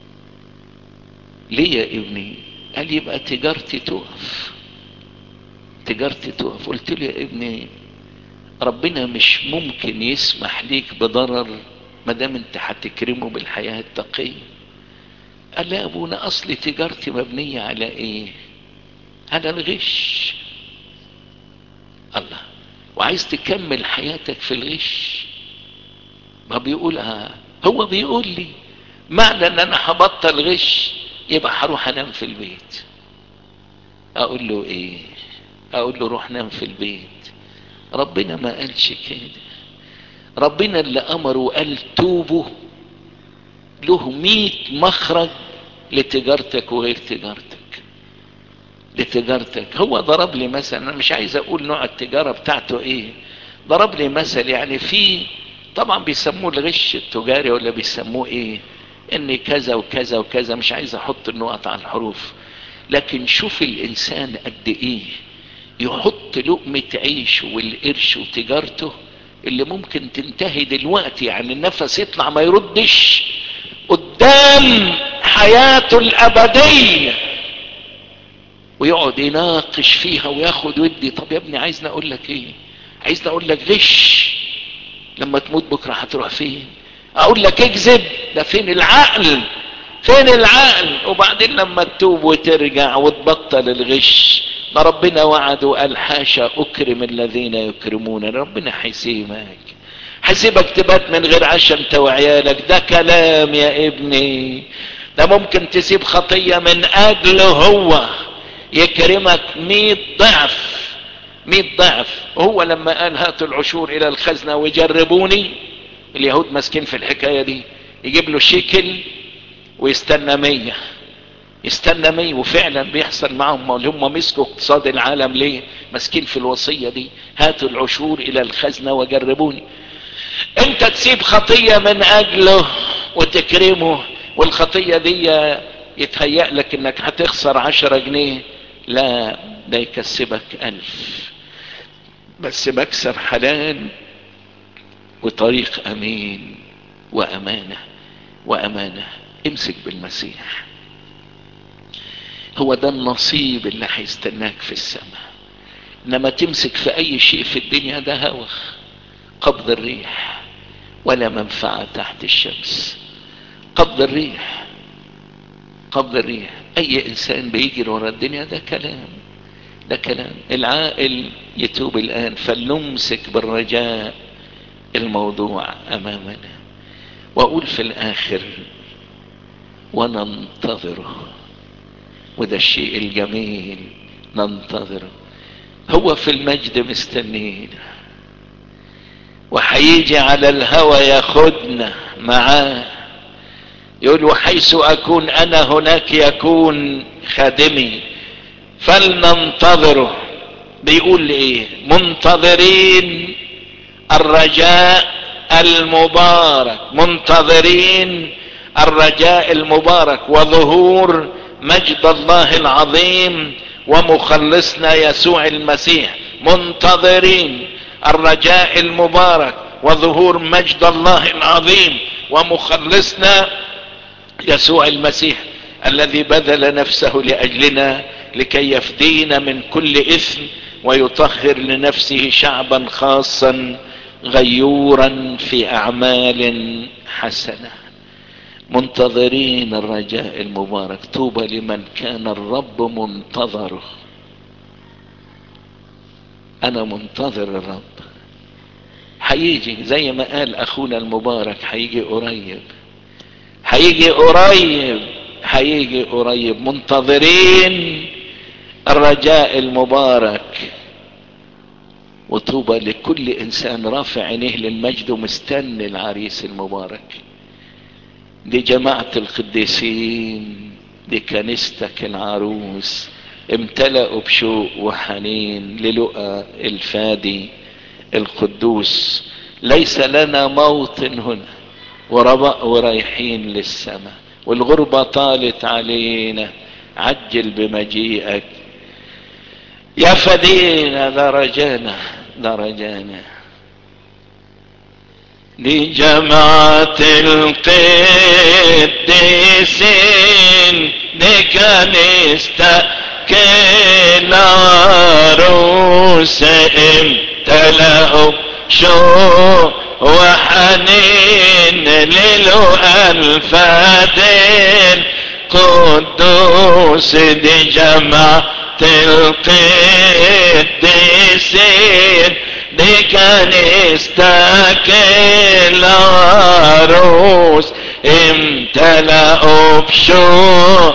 ليه يا ابني قال يبقى تجارتي تقف تجارتي تقف قلت له يا ابني ربنا مش ممكن يسمح ليك بضرر ما دام انت هتكرمه بالحياة التقية قال لا يا ابونا اصل تجارتي مبنية على ايه على الغش الله وعايز تكمل حياتك في الغش ما بيقولها هو بيقول لي معنى ان انا هبطل غش يبقى هروح انام في البيت اقول له ايه اقول له روح نام في البيت ربنا ما قالش كده ربنا اللي امره وقال توبوا له ميت مخرج لتجارتك وغير تجارتك لتجارتك هو ضرب لي مثلا انا مش عايز اقول نوع التجارة بتاعته ايه ضرب لي مثل يعني في طبعا بيسموه الغش التجاري ولا بيسموه ايه ان كذا وكذا وكذا مش عايز احط النقط على الحروف لكن شوف الانسان قد ايه يحط لقمة عيشه والقرش وتجارته اللي ممكن تنتهي دلوقتي يعني النفس يطلع ما يردش قدام حياته الابدية ويقعد يناقش فيها وياخد ودي طب يا ابني عايزني اقول لك ايه عايزني اقول لك غش لما تموت بكرة هتروح فين اقول لك اكذب ده فين العقل فين العقل وبعدين لما تتوب وترجع وتبطل الغش ما ربنا وعد وقال حاشا اكرم الذين يكرمون ربنا هيسيبك هيسيبك تبات من غير عشاء انت وعيالك ده كلام يا ابني ده ممكن تسيب خطية من اجله هو يكرمك مئة ضعف مئة ضعف هو لما قال هاتوا العشور الى الخزنة وجربوني اليهود ماسكين في الحكاية دي يجيب له شيكل ويستنى مية يستنى مية وفعلا بيحصل معهم اللي هم مسكوا اقتصاد العالم ليه ماسكين في الوصية دي هاتوا العشور الى الخزنة وجربوني انت تسيب خطية من اجله وتكرمه والخطية دي يتهيأ لك انك هتخسر عشرة جنيه لا ده يكسبك الف بس مكسب حلال وطريق امين وامانة وامانة امسك بالمسيح هو ده النصيب اللي هيستناك في السماء انما تمسك في اي شيء في الدنيا ده هوى قبض الريح ولا منفعة تحت الشمس قبض الريح قبض الريح اي انسان بيجري ورا الدنيا ده كلام ده كلام العاقل يتوب الان فلنمسك بالرجاء الموضوع امامنا واقول في الاخر وننتظره وده الشيء الجميل ننتظره هو في المجد مستنينا وحيجي على الهوى ياخدنا معاه يقول وحيث اكون انا هناك يكون خادمي فلننتظره بيقول ايه منتظرين الرجاء المبارك منتظرين الرجاء المبارك وظهور مجد الله العظيم ومخلصنا يسوع المسيح منتظرين الرجاء المبارك وظهور مجد الله العظيم ومخلصنا يسوع المسيح الذي بذل نفسه لاجلنا لكي يفدينا من كل اثم ويطهر لنفسه شعبا خاصا غيورا في اعمال حسنه منتظرين الرجاء المبارك طوبى لمن كان الرب منتظره انا منتظر الرب هيجي زي ما قال اخونا المبارك هيجي قريب هيجي قريب هيجي قريب منتظرين الرجاء المبارك وطوبى لكل انسان رافع عينيه للمجد ومستني العريس المبارك دي جماعة القديسين دي كنيستك العروس امتلأوا بشوق وحنين للقى الفادي القدوس ليس لنا موطن هنا ورباء ورايحين للسماء والغربة طالت علينا عجل بمجيئك يا فدينا درجانا درجانا لجماعة القديسين دي كنيستا كنا روس امتلأوا شو وحنين للو الفادين قدوس دي جماعة القديسين دي كنيستك العروس امتلأوا بشوق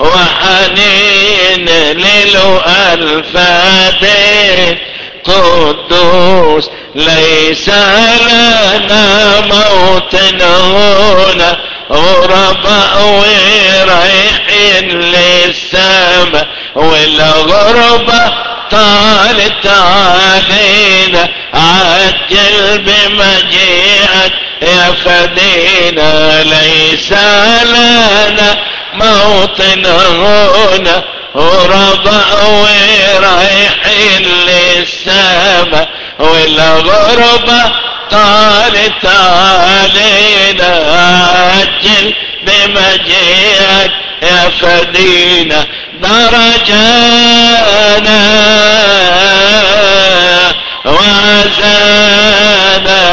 وحنين للو الفادين قدوس ليس لنا موت هنا غرباء ورايحين للسماء والغربة طالت علينا عجل بمجيئك يا فدينا ليس لنا موطن هنا غرباء ورايحين للسماء والغربة طالت علينا عجل بمجيئك يا فدينا درجانا وعزانا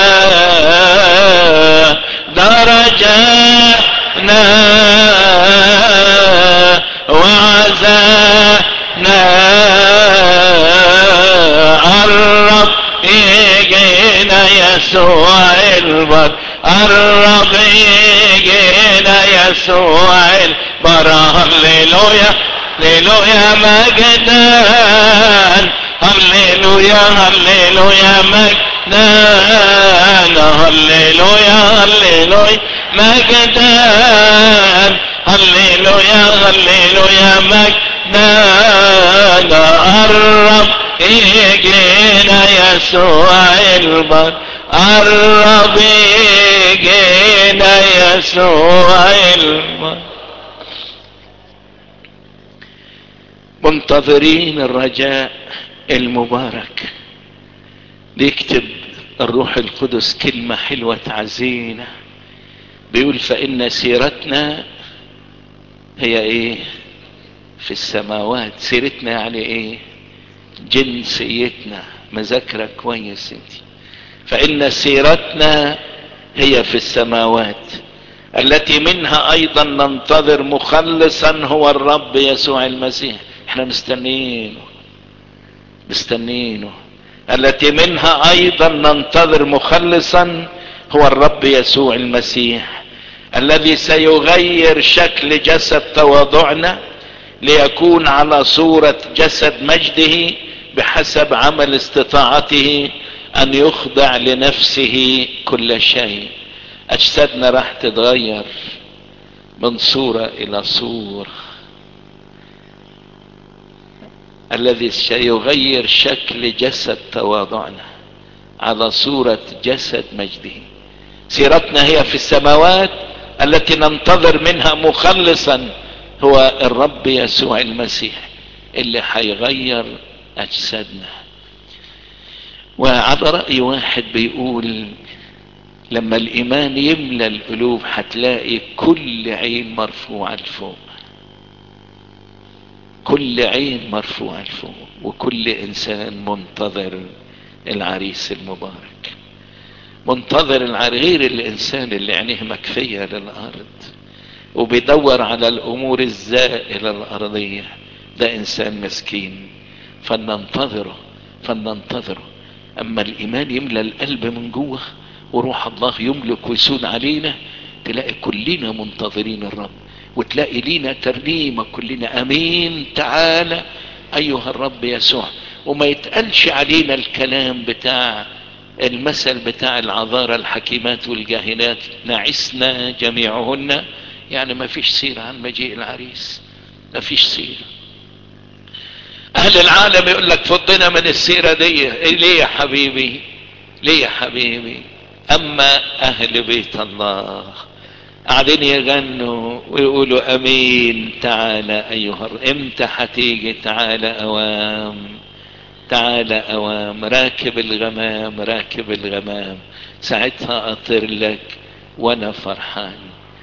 درجانا وعزانا الرب يجينا يسوع البر الرب يجينا يسوع البر هللويا هللويا مجدان هللويا هللويا مجدان هللويا هللويا مجدان هللويا هللويا مجدان الرب يجينا يسوع البر الرب يجينا يسوع البر منتظرين الرجاء المبارك بيكتب الروح القدس كلمة حلوة تعزينا بيقول فإن سيرتنا هي ايه في السماوات سيرتنا يعني ايه جنسيتنا مذاكرة كويس انت فإن سيرتنا هي في السماوات التي منها ايضا ننتظر مخلصا هو الرب يسوع المسيح احنا مستنيينه مستنيينه التي منها ايضا ننتظر مخلصا هو الرب يسوع المسيح الذي سيغير شكل جسد تواضعنا ليكون على صورة جسد مجده بحسب عمل استطاعته ان يخضع لنفسه كل شيء اجسادنا راح تتغير من صورة الى صورة الذي سيغير شكل جسد تواضعنا على صورة جسد مجده سيرتنا هي في السماوات التي ننتظر منها مخلصا هو الرب يسوع المسيح اللي حيغير اجسادنا وعلى رأي واحد بيقول لما الايمان يملى القلوب هتلاقي كل عين مرفوعة لفوق كل عين مرفوعة لفوق وكل انسان منتظر العريس المبارك منتظر العريس غير الانسان اللي عينيه مكفية للارض وبيدور على الامور الزائلة الارضية ده انسان مسكين فلننتظره فلننتظره اما الايمان يملى القلب من جوه وروح الله يملك ويسود علينا تلاقي كلنا منتظرين الرب وتلاقي لينا ترنيمة كلنا امين تعالى ايها الرب يسوع وما يتقالش علينا الكلام بتاع المثل بتاع العذارى الحكيمات والجاهلات نعسنا جميعهن يعني ما فيش سيرة عن مجيء العريس ما فيش سيرة اهل العالم يقول لك فضنا من السيرة دي إيه ليه يا حبيبي ليه يا حبيبي اما اهل بيت الله قاعدين يغنوا ويقولوا امين تعالى ايها امتى هتيجي تعالى اوام تعالى اوام راكب الغمام راكب الغمام ساعتها اطير لك وانا فرحان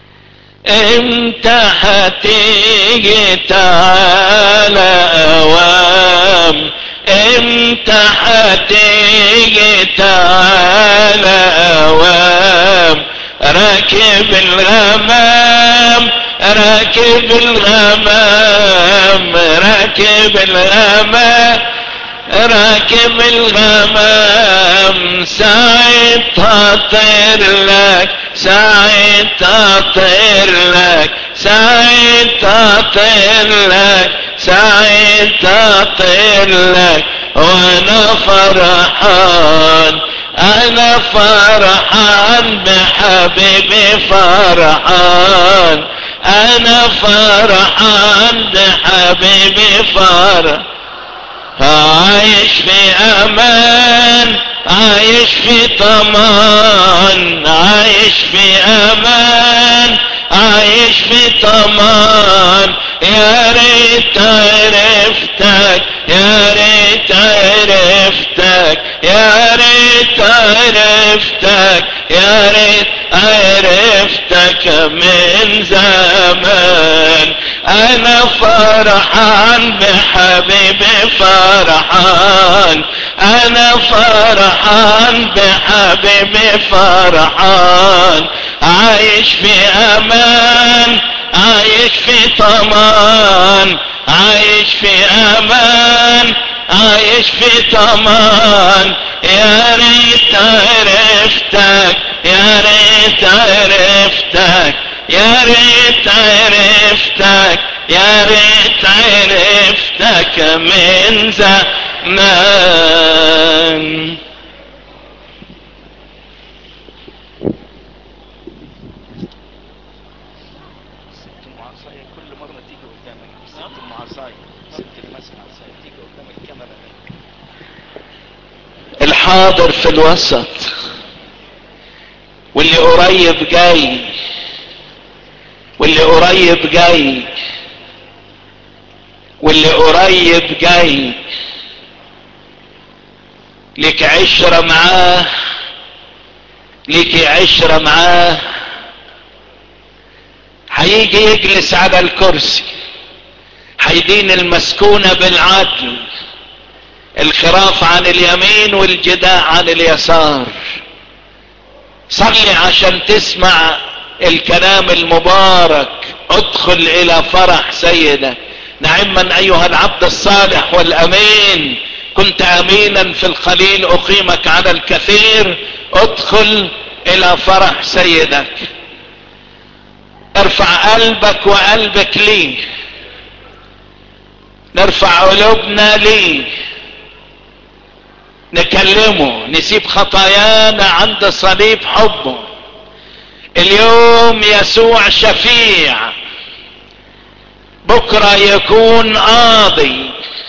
امتى هتيجي تعالى اوام امتى هتيجي تعالى اوام راكب الغمام راكب الغمام راكب الغمام راكب الغمام ساعتها طير لك ساعتها طير لك ساعتها طير لك ساعتها طير لك وانا فرحان انا فرحان بحبيبي فرحان انا فرحان بحبيبي فرحان عايش في امان عايش في طمان عايش في امان عايش في طمان يا ريت عرفتك يا ريت عرفتك يا ريت عرفتك يا ريت عرفتك من زمان انا فرحان بحبيبي فرحان انا فرحان بحبيبي فرحان عايش في امان عايش في طمان عايش في امان عايش في طمان يا ريت عرفتك يا ريت عرفتك يا ريت عرفتك يا ريت عرفتك من زمان ست المعصاية كل مرة تيجي قدامك ست المعصاية ست المسح عصاية تيجي قدام الكاميرا الحاضر في الوسط واللي قريب جاي واللي قريب جاي واللي قريب جاي لك عشرة معاه لك عشرة معاه هيجي يجلس على الكرسي هيدين المسكونة بالعدل الخراف عن اليمين والجداء عن اليسار صلي عشان تسمع الكلام المبارك ادخل الى فرح سيدك نعما ايها العبد الصالح والامين كنت امينا في القليل اقيمك على الكثير ادخل الى فرح سيدك ارفع قلبك وقلبك ليه نرفع قلوبنا ليه نكلمه نسيب خطايانا عند صليب حبه اليوم يسوع شفيع بكرة يكون قاضي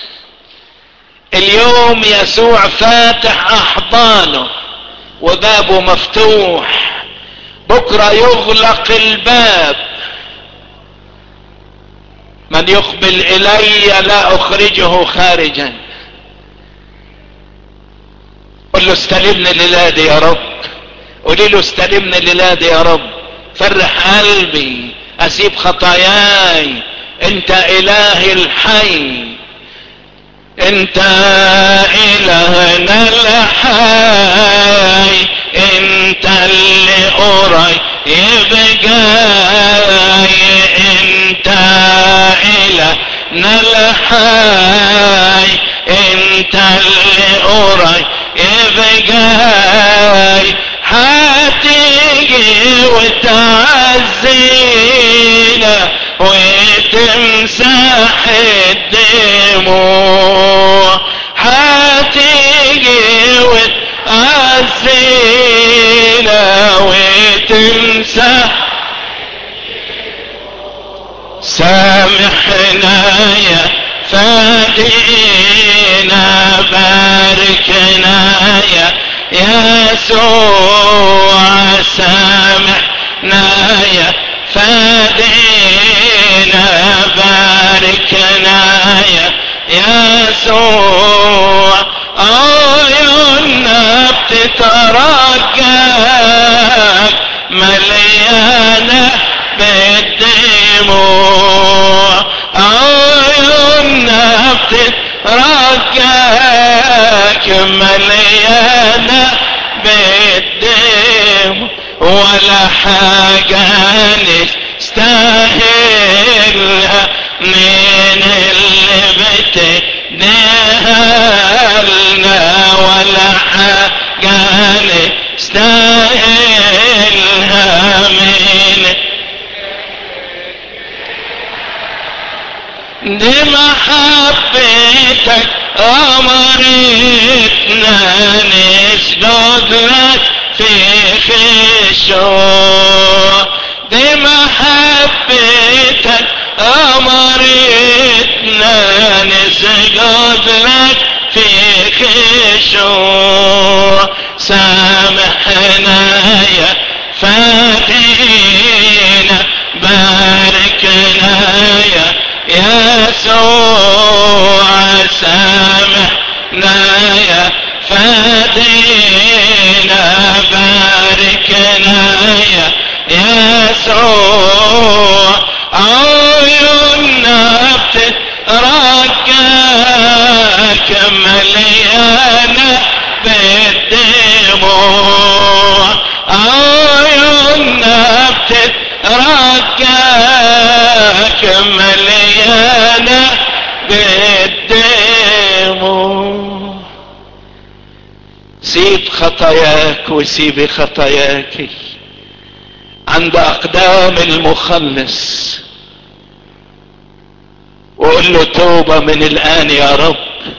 اليوم يسوع فاتح احضانه وبابه مفتوح بكرة يغلق الباب من يقبل الي لا اخرجه خارجا قل له استلمني الليلة دي يا رب قولي له استلمني الليلة دي يا رب فرح قلبي اسيب خطاياي انت اله الحي انت الهنا الحي انت اللي قريب جاي انت الهنا الحي انت اللي قريب جاي هتيجي وتعزينا وتمسح الدموع تيجي وتعزينا وتمسح سامحنا يا فادينا باركنا يا يسوع سامحنا يا فادينا باركنا يا يسوع عيوننا بتترجاك مليانة بالدموع عيوننا بتترجاك مليانة بالدموع ولا حاجة نستاهلها من اللي بتديها لنا ولا حاجة نستاهلها من دي محبتك أمرتنا نسجد لك في خشوع دي محبتك أمرتنا نسجد لك في خشوع سامحنا يا فادينا باركنا يا يسوع سامحنا يا فادينا باركنا يا يسوع عيوننا بتترجاك مليانة بالدموع عيوننا بتترجاك مليانة بالدموع سيب خطاياك وسيبي خطاياك عند اقدام المخلص وقول له توبة من الان يا رب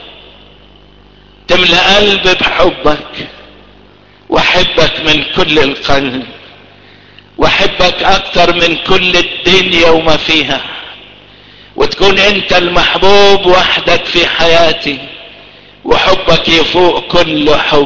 تملأ قلبي بحبك واحبك من كل القلب واحبك اكتر من كل الدنيا وما فيها وتكون انت المحبوب وحدك في حياتي وحبك يفوق كل حب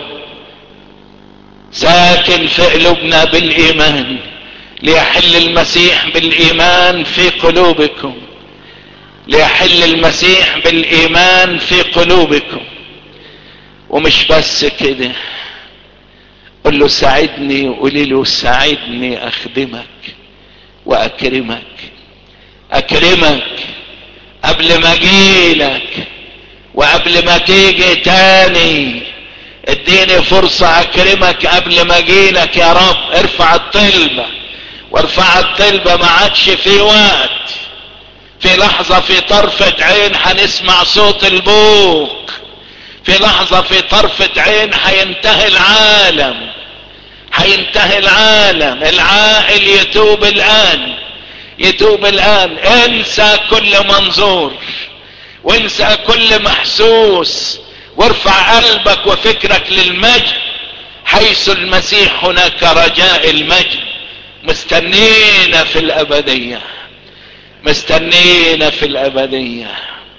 ساكن في قلوبنا بالايمان ليحل المسيح بالايمان في قلوبكم ليحل المسيح بالايمان في قلوبكم ومش بس كده قل له ساعدني وقولي له ساعدني اخدمك واكرمك اكرمك قبل ما اجيلك وقبل ما تيجي تاني اديني فرصة اكرمك قبل ما اجيلك يا رب ارفع الطلبة وارفع الطلبة ما عادش في وقت في لحظة في طرفة عين هنسمع صوت البوق في لحظة في طرفة عين هينتهي العالم هينتهي العالم العائل يتوب الان يتوب الان انسى كل منظور وانسى كل محسوس وارفع قلبك وفكرك للمجد حيث المسيح هناك رجاء المجد مستنينا في الابدية مستنينا في الابدية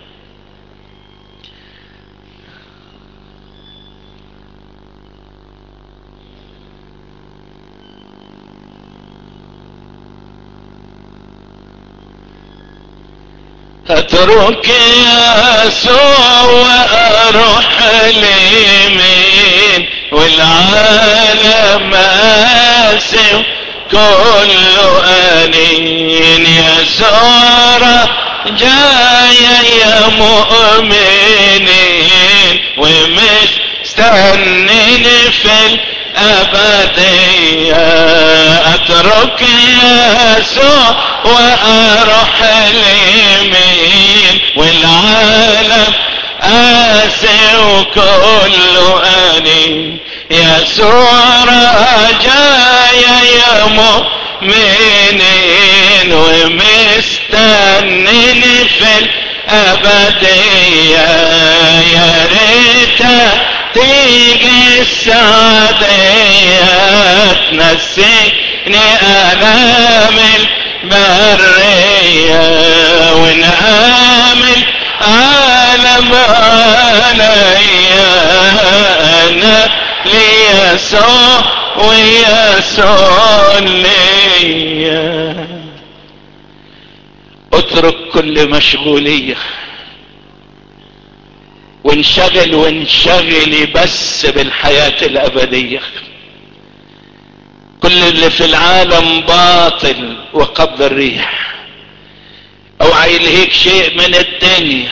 اترك يسوع واروح اليمين والعالم اسم كله انين يسوع جاي يا مؤمنين ومستنين في الابدية اترك يسوع واروح اليمين والعالم آسي وكله اني يسوع رجايا يا مؤمنين ومستنين في الأبدية يا ريت تيجي السعادية تنسيني آلام البرية ونعمل عالم عليا أنا ليسوع ويسوع ليا اترك كل مشغوليه وانشغل وانشغلي بس بالحياة الابدية كل اللي في العالم باطل وقبض الريح اوعى يلهيك شيء من الدنيا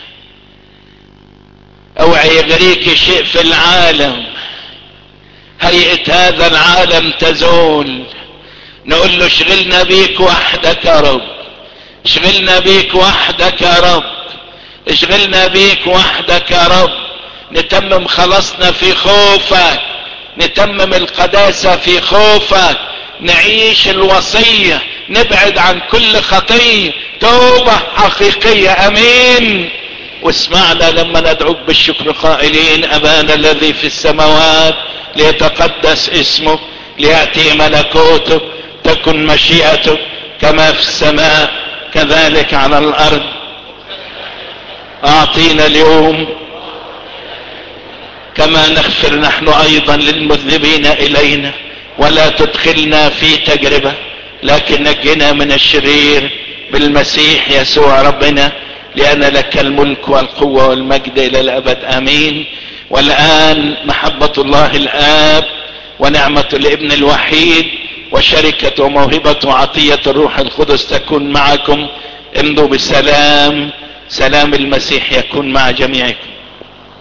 اوعى يغريك شيء في العالم هيئة هذا العالم تزول نقول له اشغلنا بيك وحدك يا رب اشغلنا بيك وحدك يا رب اشغلنا بيك وحدك يا رب نتمم خلاصنا في خوفك نتمم القداسة في خوفك نعيش الوصية نبعد عن كل خطية توبة حقيقية امين واسمعنا لما ندعوك بالشكر قائلين ابانا الذي في السماوات ليتقدس اسمك ليأتي ملكوتك تكن مشيئتك كما في السماء كذلك على الارض اعطينا اليوم كما نغفر نحن ايضا للمذنبين الينا ولا تدخلنا في تجربة لكن نجنا من الشرير بالمسيح يسوع ربنا لان لك الملك والقوة والمجد الى الابد امين والان محبة الله الاب ونعمة الابن الوحيد وشركة وموهبة وعطية الروح القدس تكون معكم امضوا بسلام سلام المسيح يكون مع جميعكم